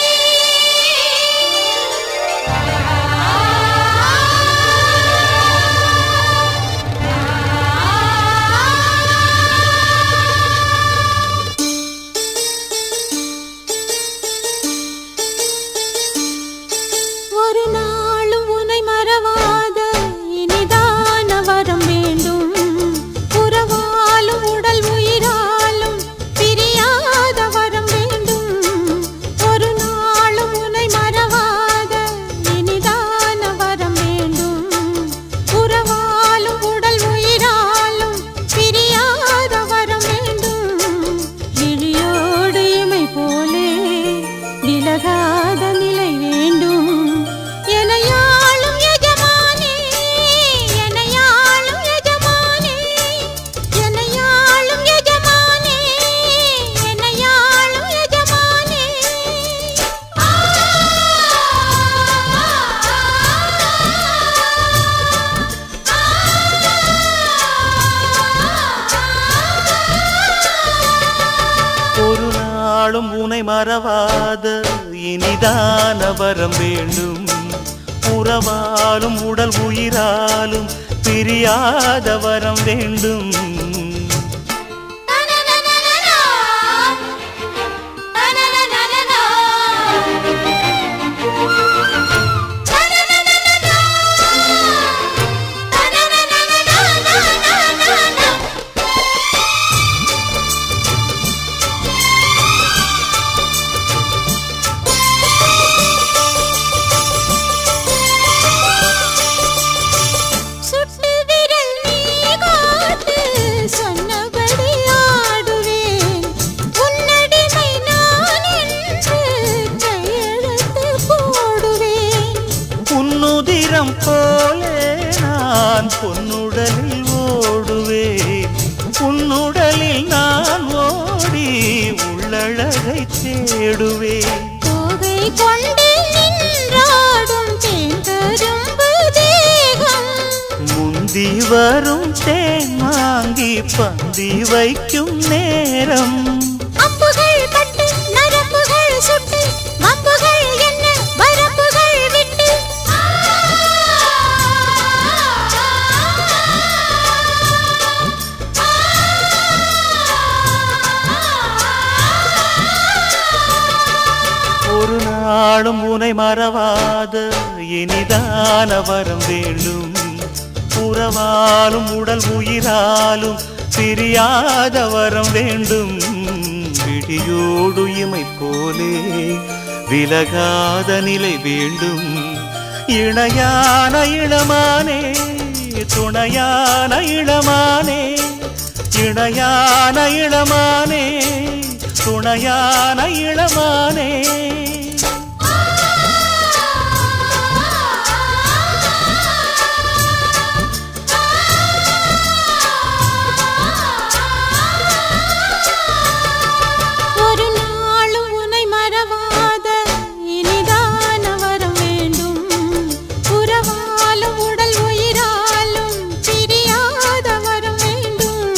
Speaker 18: ஒரு நாளும் உனை மறவாத இனிதான வரம் வேண்டும் உறவாலும் உடல் உயிராலும் பிரியாத வரம் வேண்டும் ஒரு நாளும் உனை மறவாத இனிதான வரம் வேண்டும் உறவாலும் உடல் உயிராலும் பிரியாத வரம் வேண்டும் விழியோடு இமை போலே விலகாத நிலை வேண்டும் எனையாளும் எஜமானே எனையாளும் எஜமானே எனையாளும் எஜமானே எனையாளும் எஜமானே
Speaker 5: ஒரு நாளும் உனை மறவாத இனிதான வரம் வேண்டும் உறவாலும் உடல் உயிராலும் பிரியாத வரம் வேண்டும்
Speaker 18: சுட்டு விரல் நீ காட்டு சொன்னபடி ஆடுவேன் உன்னடிமை நான் என்று கையெழுத்து போடுவேன்
Speaker 5: உன்னுதிரம் போலே நான் பொன்னுடலில் ஓடுவேன் உன்னுடலில் நான் ஓடி உள்ளழகை தேடுவேன்
Speaker 18: தோகை கொண்டு நின்றாடும் தேங்கரும்பு தேகம்
Speaker 5: முந்தி வரும் தேன் வாங்கி பந்தி வைக்கும் நேரம்
Speaker 18: அம்புகள் பட்டு நரம்புகள் சுட்டு வம்புகள் என்ன வரம்புகள் விட்டு
Speaker 5: ஒரு நாளும் உனை மறவாத இனிதான வரம் வேண்டும் உறவாலும் உடல் உயிராலும் பிரியாத வரம் வேண்டும் விடியோடு இமை போலே விலகாத நிலை வேண்டும் இணையான இளமானே துணையான இளமானே இணையான இளமானே துணையான இளமானே
Speaker 18: ஒரு நாளும் உனை மறவாத இனிதான வரம் வேண்டும் உறவாலும் உடல் உயிராலும் பிரியாத வரம் வேண்டும்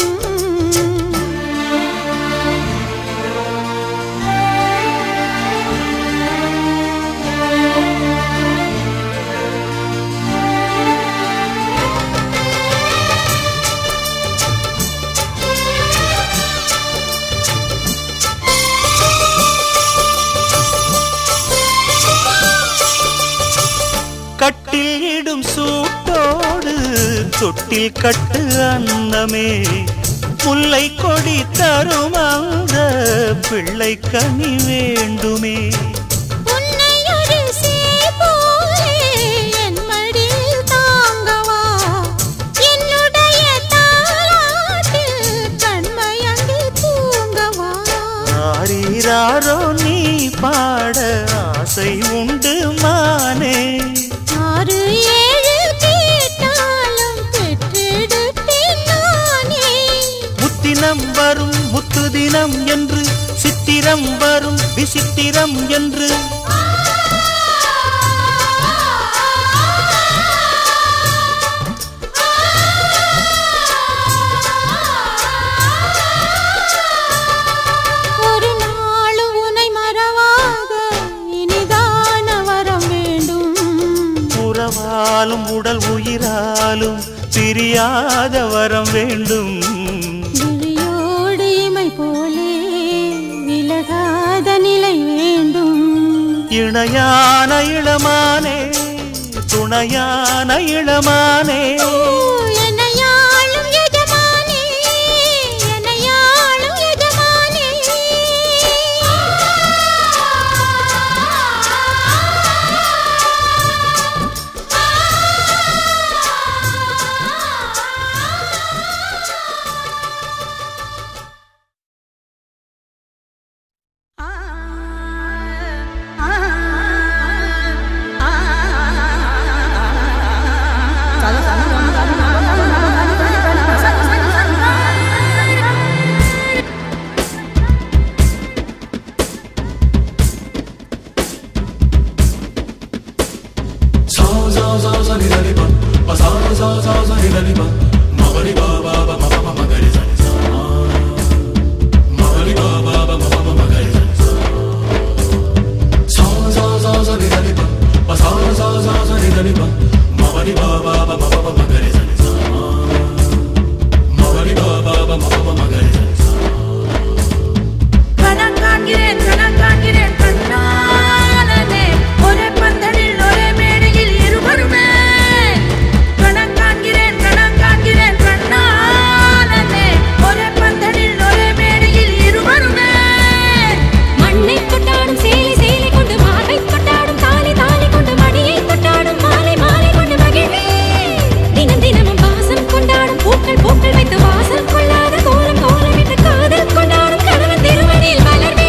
Speaker 5: கட்டில் இடும் சூட்டோடு தொட்டில் கட்டு அன்னமே முல்லை கொடி தரும் அந்த பிள்ளை கனி வேண்டுமே
Speaker 18: உன்னை ஒரு சேய் போலே என் மடியில் தாங்கவா என்னுடைய தாலாட்டில் கண்மைய
Speaker 5: யாரோ நீ பாட ஆசை உண்டு மானே
Speaker 18: ஆறு ஏழு கேட்டாலும் பெற்றெடுத்தேன் நானே
Speaker 5: முத்தினம் வரும் முத்து தினம் என்று சித்திரம் வரும் விசித்திரம் என்று
Speaker 18: ஒரு நாளும் உன்னை மறவாத இனிதான வரம் வேண்டும்
Speaker 5: உறவாலும் உடல் உயிராலும் பிரியாத வரம் வேண்டும்
Speaker 18: விழியோடு இமை போலே விலகாத நிலை வேண்டும்
Speaker 5: இணையான இளமானே துணையான இளமானே
Speaker 18: என்னையாளும் எஜமானே என்னையாளும் எஜமானே
Speaker 6: கணக்காண்கிறேன் கணக்காண்கிறேன் கண்ணானே ஒரே பந்தலில் ஒரே மேடையில் இருவருமே கணக்காண்கிறேன் கணக்காண்கிறேன் கண்ணானே ஒரே பந்தலில் ஒரே மேடையில் இருவருமே
Speaker 18: மண்ணை கொட்டாடும் சேலை சேலை கொண்டு மாலை கொட்டாடும் தாலி தாலி கொண்டு மடியை கொட்டாடும் மாலை மாலை கொண்டு மகிழ்வே தினம் தினமும் வாசம் கொண்டாடும் பூக்கள் பூக்கள் வைத்து வாசல் கொள்ளாத கோலம் கோலம் விட்டு காதல் கொண்டாடும் கணவன் திருமணியில் வளர்வே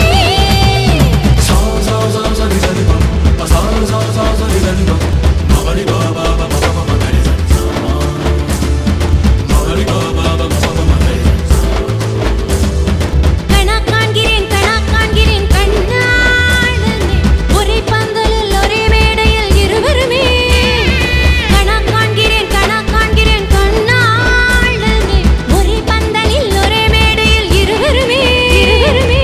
Speaker 18: கணா காண்கிறேன் கணா காண்கிறேன் கண்ணாளனே ஒரே பந்தலில் ஒரே மேடையில் இருவருமே கணா காண்கிறேன் கணா காண்கிறேன் கண்ணாளனே ஒரே பந்தலில் ஒரே மேடையில் இருவருமே இருவருமே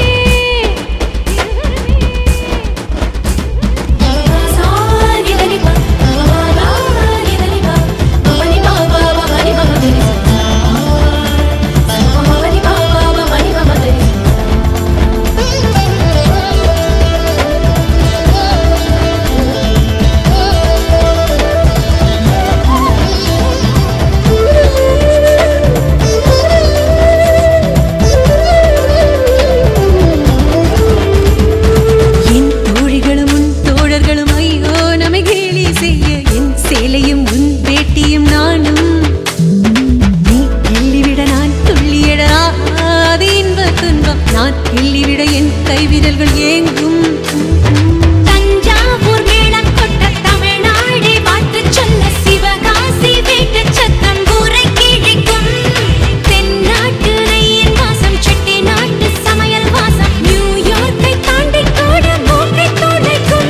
Speaker 20: என் தோழிகளும் உன் தோழர்களும் ஐயோ நம்மை கேலி செய்ய என் சேலையும் உன் வேட்டியும் நானும் நீ கிள்ளிவிட நான் துள்ளியடாது இன்ப துன்பம் நான் கிள்ளிவிட என் கைவிரல்கள் ஏங்கும்
Speaker 18: தஞ்சாவூர் மேளம் கொட்ட தமிழ்நாடே பாட்டு சொல்ல சிவகாசி வீட்டு சத்தம் ஊரை கிழிக்கும் தென்னாட்டு நெய்யின் வாசம் செட்டி நாட்டு சமையல் வாசம் நியூயார்க்கை தாண்டி கூட மூக்கை துடைக்கும்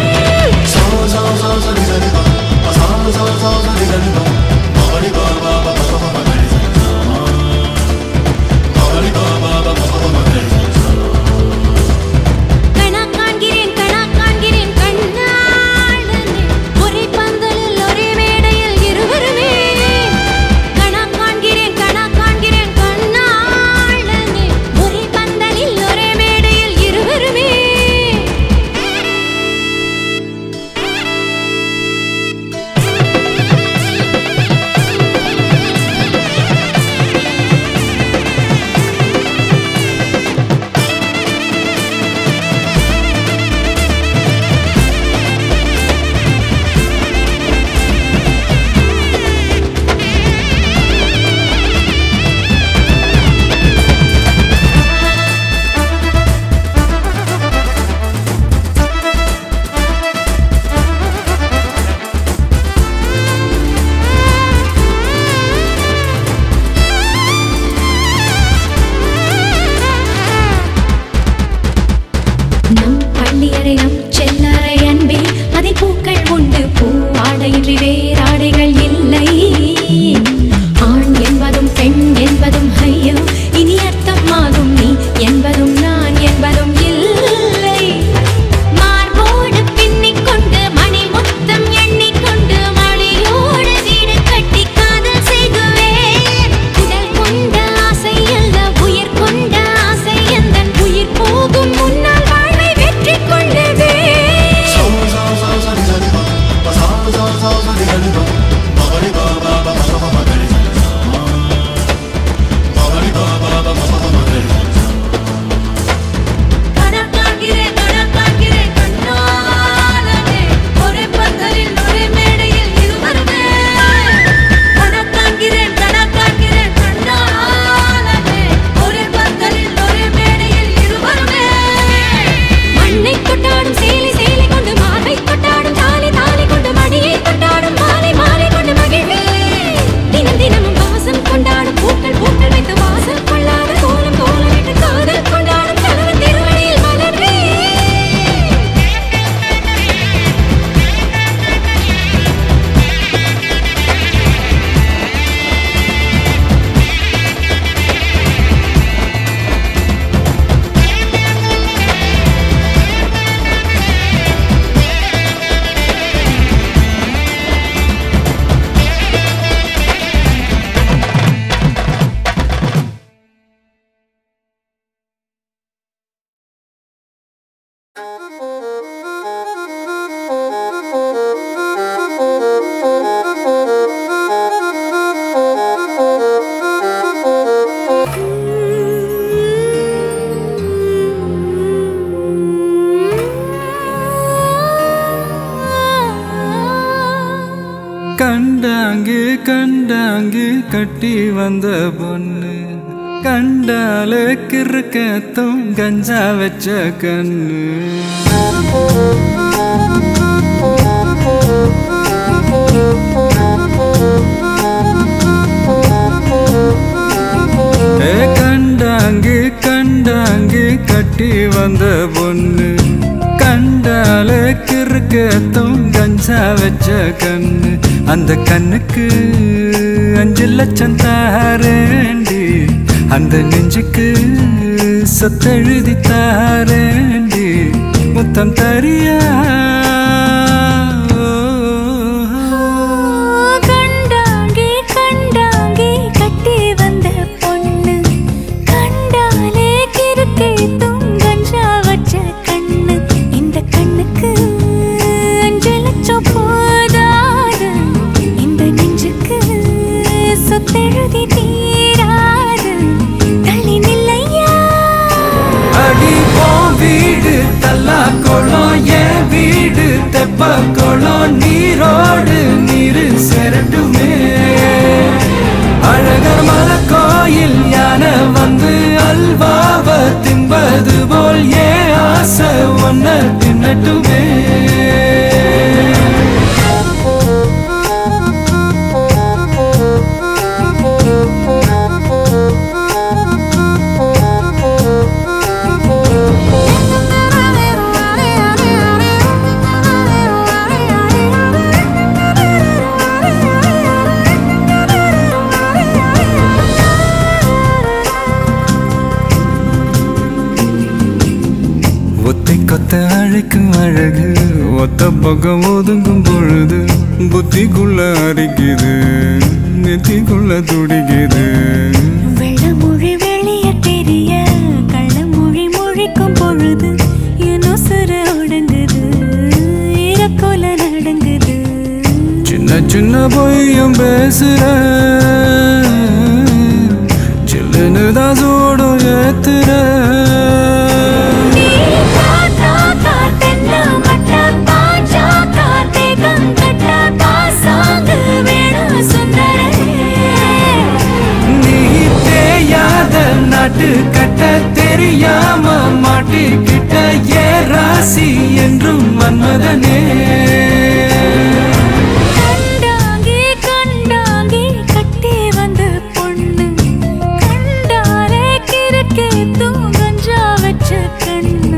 Speaker 18: கணா காண்கிறேன்
Speaker 12: கண்டாங்கி கட்டி வந்த பொண்ணு கண்டாலே கிறுக்கத்தும் கஞ்சா வச்ச கண்ணு ஏ கண்டாங்கி கண்டாங்கி கட்டி வந்த பொண்ணு கண்டாலே கிறுக்கத்தும் கஞ்சா வச்ச கண்ணு அந்த கண்ணுக்கு அஞ்சு லட்சம் தாரேண்டி அந்த நெஞ்சுக்கு சொத்தெழுதி தாரேண்டி முத்தம் தரியா
Speaker 6: கண்டாங்கி கண்டாங்கி கட்டி வந்த பொண்ணு கண்டாலே கிறுக்கே கஞ்சா வச்ச கண்ணு இந்த கண்ணுக்கு அஞ்சு லட்சம் போதாது இந்த நெஞ்சுக்கு சொத்தெழுதி தீராது தள்ளி நில்லையா
Speaker 12: அடி போ வீடு தல்லா குளம் என் வீடு தெப்ப குளம் நீரோடு நீரு செரட்டுமே அழகர் மலை கோயில் யானை வந்து அல்வாவ தின்பது போல் ஏன் ஆசை ஒன்ன தின்னட்டுமே ஒத்தை கொத்த அழைக்கும் அழகு ஒத்த பக்கம் ஒதுங்கும் பொழுது புத்திக்குள்ள அரிக்குது நெத்திக்குள்ள துடிக்குது
Speaker 6: வெள்ளமொழி வெளிய தெரிய கள்ளமொழி மொழிக்கும் பொழுது என் உசுர ஒடுங்குது இறக்கோல நடங்குது
Speaker 12: சின்ன சின்ன பொய்யும் பேசுற சில்லுன்னு தான் சூடும் ஏத்துற
Speaker 6: நீ காத்தா காத்தென்ன மட்ட பாஞ்சா காத்தே கங்கட்ட பாசாங்கு வேணும் சுந்தரே
Speaker 12: நீ தேயாத நாட்டு கட்ட தெரியாம மாட்டிக்கிட்ட ஏ ராசி என்றும் மன்மதனே
Speaker 6: கண்டாங்கி கண்டாங்கி கட்டி வந்த பொண்ணு கண்டாலே கிறுக்கே தூங்கஞ்சா வச்ச கண்ணு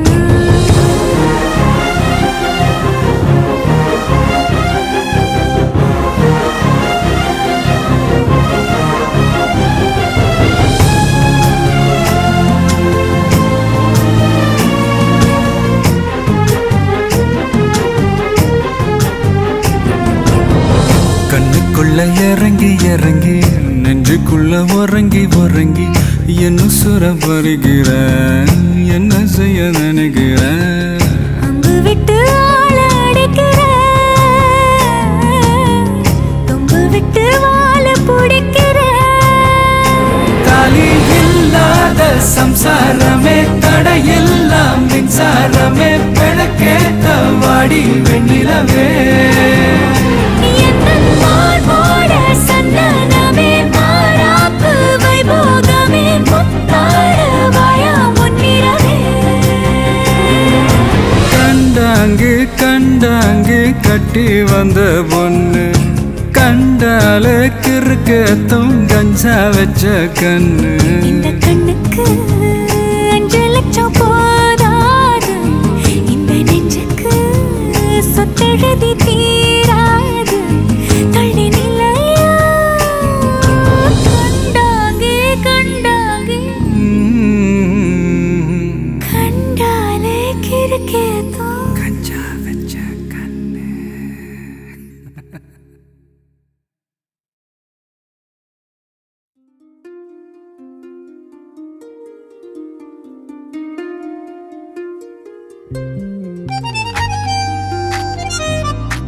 Speaker 12: கண்ணுக்குள்ள இறங்கி இறங்கி நெஞ்சுக்குள்ள உறங்கி உறங்கி என்ன சுர பருகிற என்ன செய்ய நினைக்கிற
Speaker 6: அங்கு விட்டு ஆள அடிக்கிற தொங்கு விட்டு வாழ பிடிக்கிற
Speaker 12: தாலி இல்லாத சம்சாரமே தடையெல்லாம் மின்சாரமே பிழக்கேத்த வாடி வெண்ணிலவே
Speaker 6: என்னன் மார்போட சந்தனமே மாறாப்பு வைபோகமே முத்தார வாயா முன்னிறவே
Speaker 12: கண்டாங்கு கண்டாங்கு கட்டி வந்த பொண்ணு கண்டாலே கிறுக்கத்தும் கஞ்சா வச்ச கண்ணு
Speaker 6: இந்த கண்ணுக்கு அஞ்சு லட்சம் போதாது இந்த நெஞ்சுக்கு சொத்தெழுதி தீராது தள்ளி நிலையா கண்டாங்கே கண்டாங்கே கண்டாலே கிறுக்கேதோ
Speaker 12: கஞ்சா வச்ச கண்ணு
Speaker 6: ஆ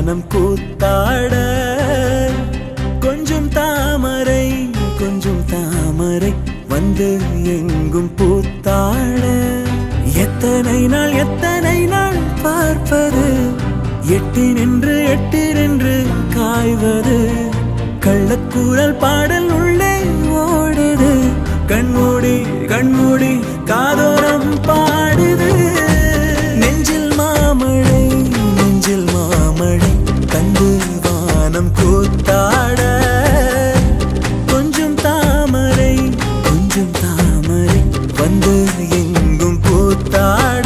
Speaker 5: வானம் கூத்தாட கொஞ்சம் தாமரை கொஞ்சம் தாமரை வந்து எங்கும் பூத்தாட எத்தனை நாள் எத்தனை நாள் பார்ப்பது எட்டி நின்று எட்டி நின்று காய்வது கள்ளக்கூறல் பாடல் உள்ளே ஓடுது கண்மூடி கண்மூடி காதோரம் பாடுது நெஞ்சில் மாமழை நெஞ்சில் மாமழை கண்டு வானம் கூத்தாட கொஞ்சம் தாமரை கொஞ்சம் தாமரை வந்து எங்கும் பூத்தாட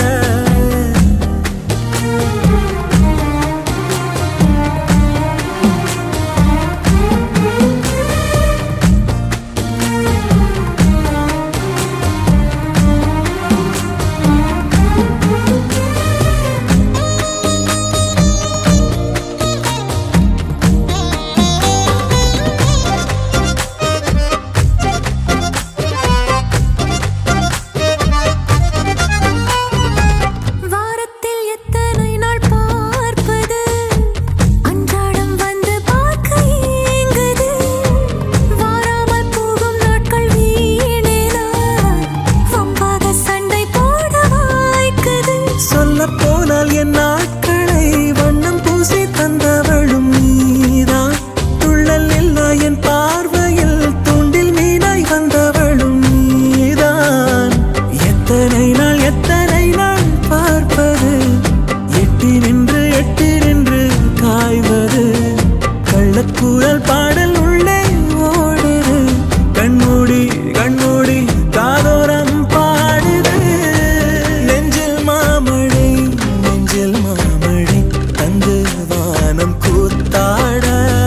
Speaker 6: வாரத்தில் எத்தனை நாள் பார்ப்பது அன்றாடம் வந்து பார்க்க ஏங்குது வாராமல் போகும் நாட்கள் வீணேனா வம்பாக சண்டை போட வாய்க்குது
Speaker 5: சொல்ல போனால் என் நாட்களை வண்ணம் பூசி தந்தவளும் நீதான் துள்ளல் இல்லா என் பார்வையில் தூண்டில் மீனாய் வந்தவளும் நீதான் எத்தனை நாள் எத்தனை நாள் பார்ப்பது எட்டி நின்று எட்டி நின்று காய்வது கள்ளக்கூறல் பாடல் உள்ளே ஓடுது கண்மூடி கண்மூடி காதோரம் பாடுது நெஞ்சில் மாமழை நெஞ்சில் மாமழை தந்து வானம் கூத்தாட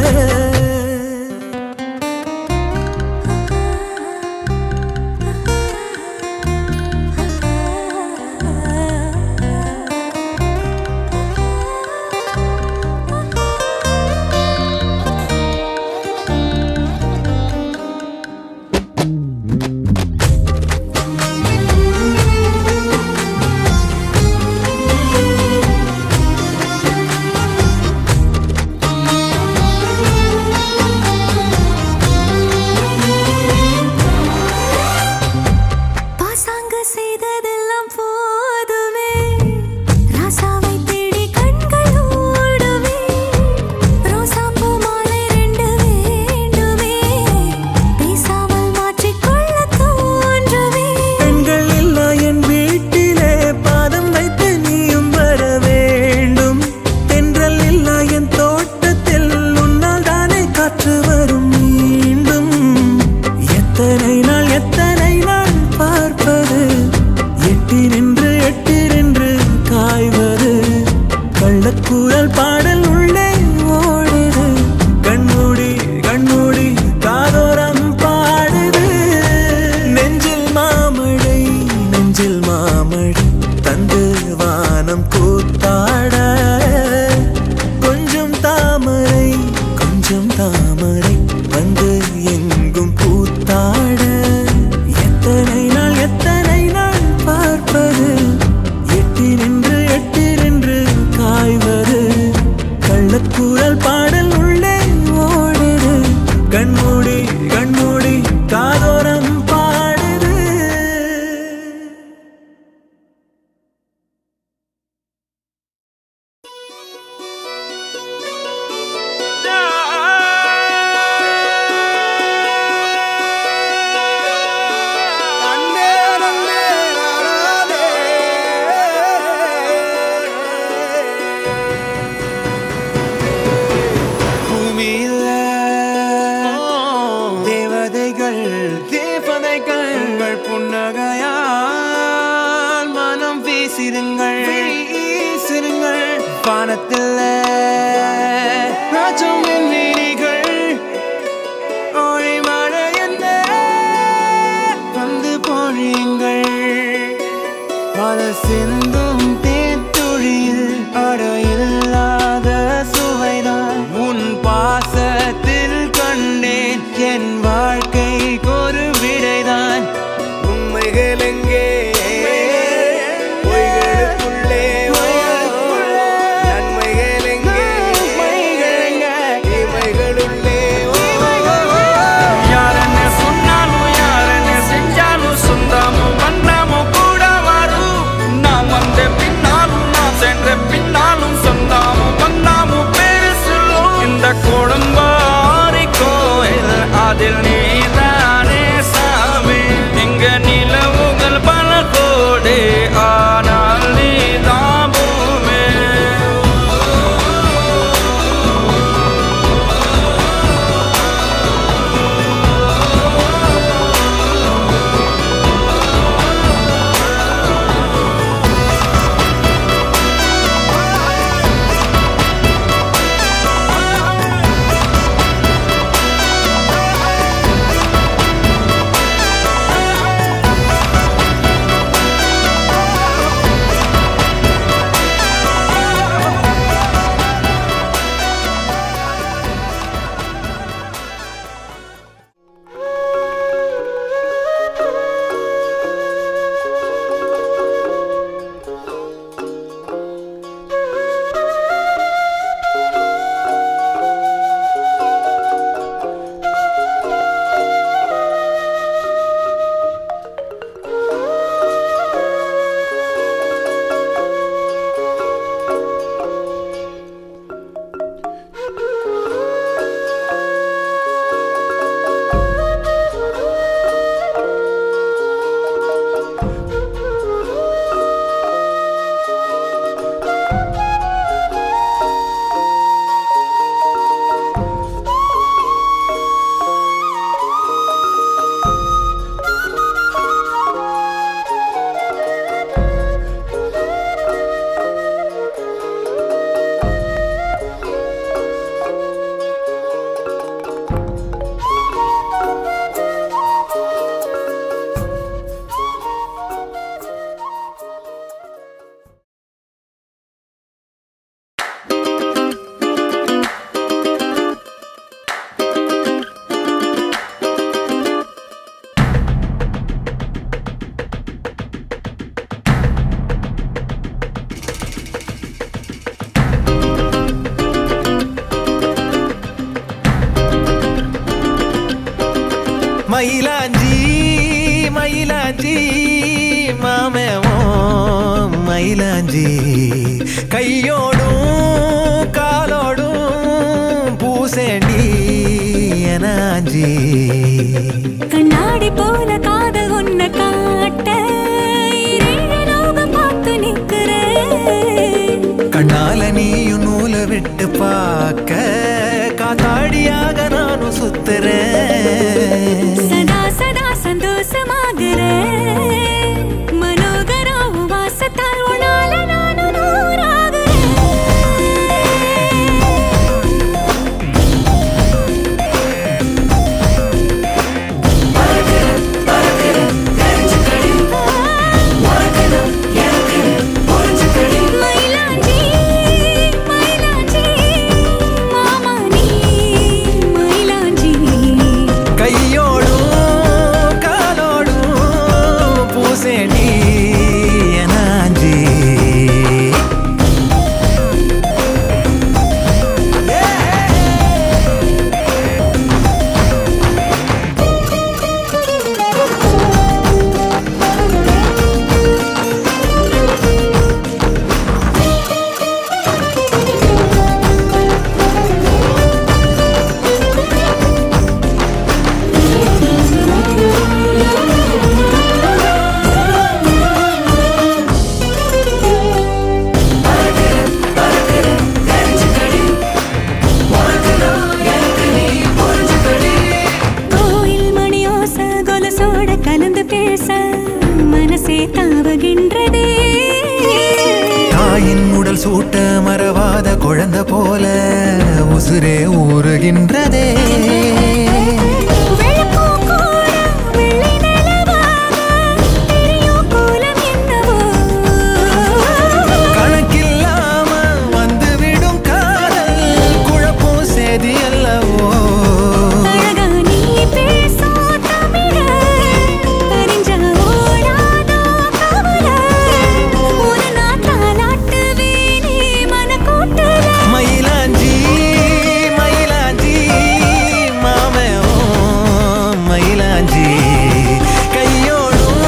Speaker 6: பாசாங்கு செய்ததெல்லாம் போதுமே ராசாவை தேடி கண்கள் ஓடுமே ரோசாப்பூ மாலை ரெண்டு வேண்டுமே பேசாமல் மாற்றிக்கொள்ள தோன்றுமே
Speaker 5: பெண்கள் இல்லா என் வீட்டிலே பாதம் வைத்து நீயும் வர வேண்டும் தென்றல் இல்லா என் தோட்டத்தில் உன்னால் தானே காற்று வரும் மீண்டும் எத்தனை நாள் எத்தனை நாள் பார்ப்பது எட்டி நின்று எட்டி நின்று காய்வது கள்ளக்கூறல் பாடல் உள்ளே ஓடுது கண்மூடி கண்மூடி காதோரம் பாடுது நெஞ்சில் மாமழை நெஞ்சில் மாமழை தந்து வானம் கூத்தாட கொஞ்சம் தாமரை கொஞ்சம் தாமரை வந்து எங்கும் பூத்தாட எத்தனை நாள் எத்தனை நாள் பார்ப்பது எட்டி நின்று எட்டி நின்று காய்வது கள்ளக்கூறல் பாடல் உள்ளே ஓடுது கண்மூடி கண்மூடி காதோரம் பாடுது பூமியில தேவதைகள் தேவதைகள் உங்கள் புன்னகையால் மனம் வீசிருங்கள் வீசிருங்கள் வானத்தில் ராஜம் வீணிகள் ஒளி மழை என்ன வந்து பொழியுங்கள் பல சிந்தும் தேத்துழியில் அடையில்லாத சுவைதான் உன் பாசத்தில் கண்டேன் என் வாழ்க்கைக்கு ஒரு விடைதான் உண்மைகள் எங்கே பொய்களுக்குள்ளே நன்மைகள் எங்கே மயிலாஞ்சி மயிலாஞ்சி மாமேவோ மயிலாஞ்சி கையோடும் காலோடும் பூசேண்டி எனாஞ்சி
Speaker 18: கண்ணாடி போல காதல் உன்னை காட்ட இரண்டு லோகம் பார்த்து நிக்கிறேன்
Speaker 5: கண்ணால நீயும் நூலை விட்டு பார்க்க காத்தாடியாக நானும் சுத்துறேன்
Speaker 18: சதா சதா சந்தோஷமாகிறேன் மனோகரா உன் வாசத்தால் உன்னால நானும் நூறாகிறேன் மயிலாஞ்சி மயிலாஞ்சி மாமா நீ மயிலாஞ்சி
Speaker 5: கையோடும் காலோடும் பூசேண்டி எனாஞ்சி
Speaker 18: கோயில் மணி ஓச கொலசோட கலந்து பேச மனசே தாவுகின்றதே
Speaker 5: தாயின் உடல் சூட்ட மறவாத குழந்தை போல உசுரே ஊறுகின்றதே
Speaker 18: வெள்ளப்பூ கூட வெள்ளை நிலவாக தெரியும் கோலம் என்னவோ
Speaker 5: கணக்கில்லாம வந்துவிடும் காதல் குழப்பம் சேதி அல்லவோ
Speaker 18: அழகா நீ பேசும் தமிழ பரிஞ்சா ஓடாதோ கவல ஒரு நாள் தாலாட்டுவேனே மனக்கூட்டுல
Speaker 5: மயிலாஞ்சி மயிலாஞ்சி மாமே மயிலாஞ்சி கையோடும்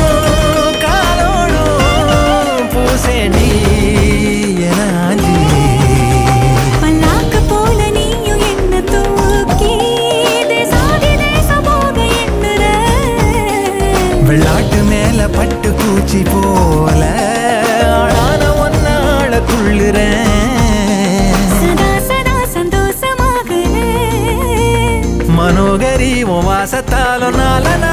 Speaker 5: காலோடும் பூசேண்டி எனாஞ்சி
Speaker 18: பல்லாக்கு போல நீயும் என்ன தூக்கி தேசாதி தேசம் போக எண்ணுற
Speaker 5: வெள்ளாட்டு மேல பட்டு பூச்சி போல ஆளான ஒன்னாள துள்ளுறேன்
Speaker 18: சதா சதா சந்தோஷமாக
Speaker 5: மனோகரி உன் வாசத்தாலும் நால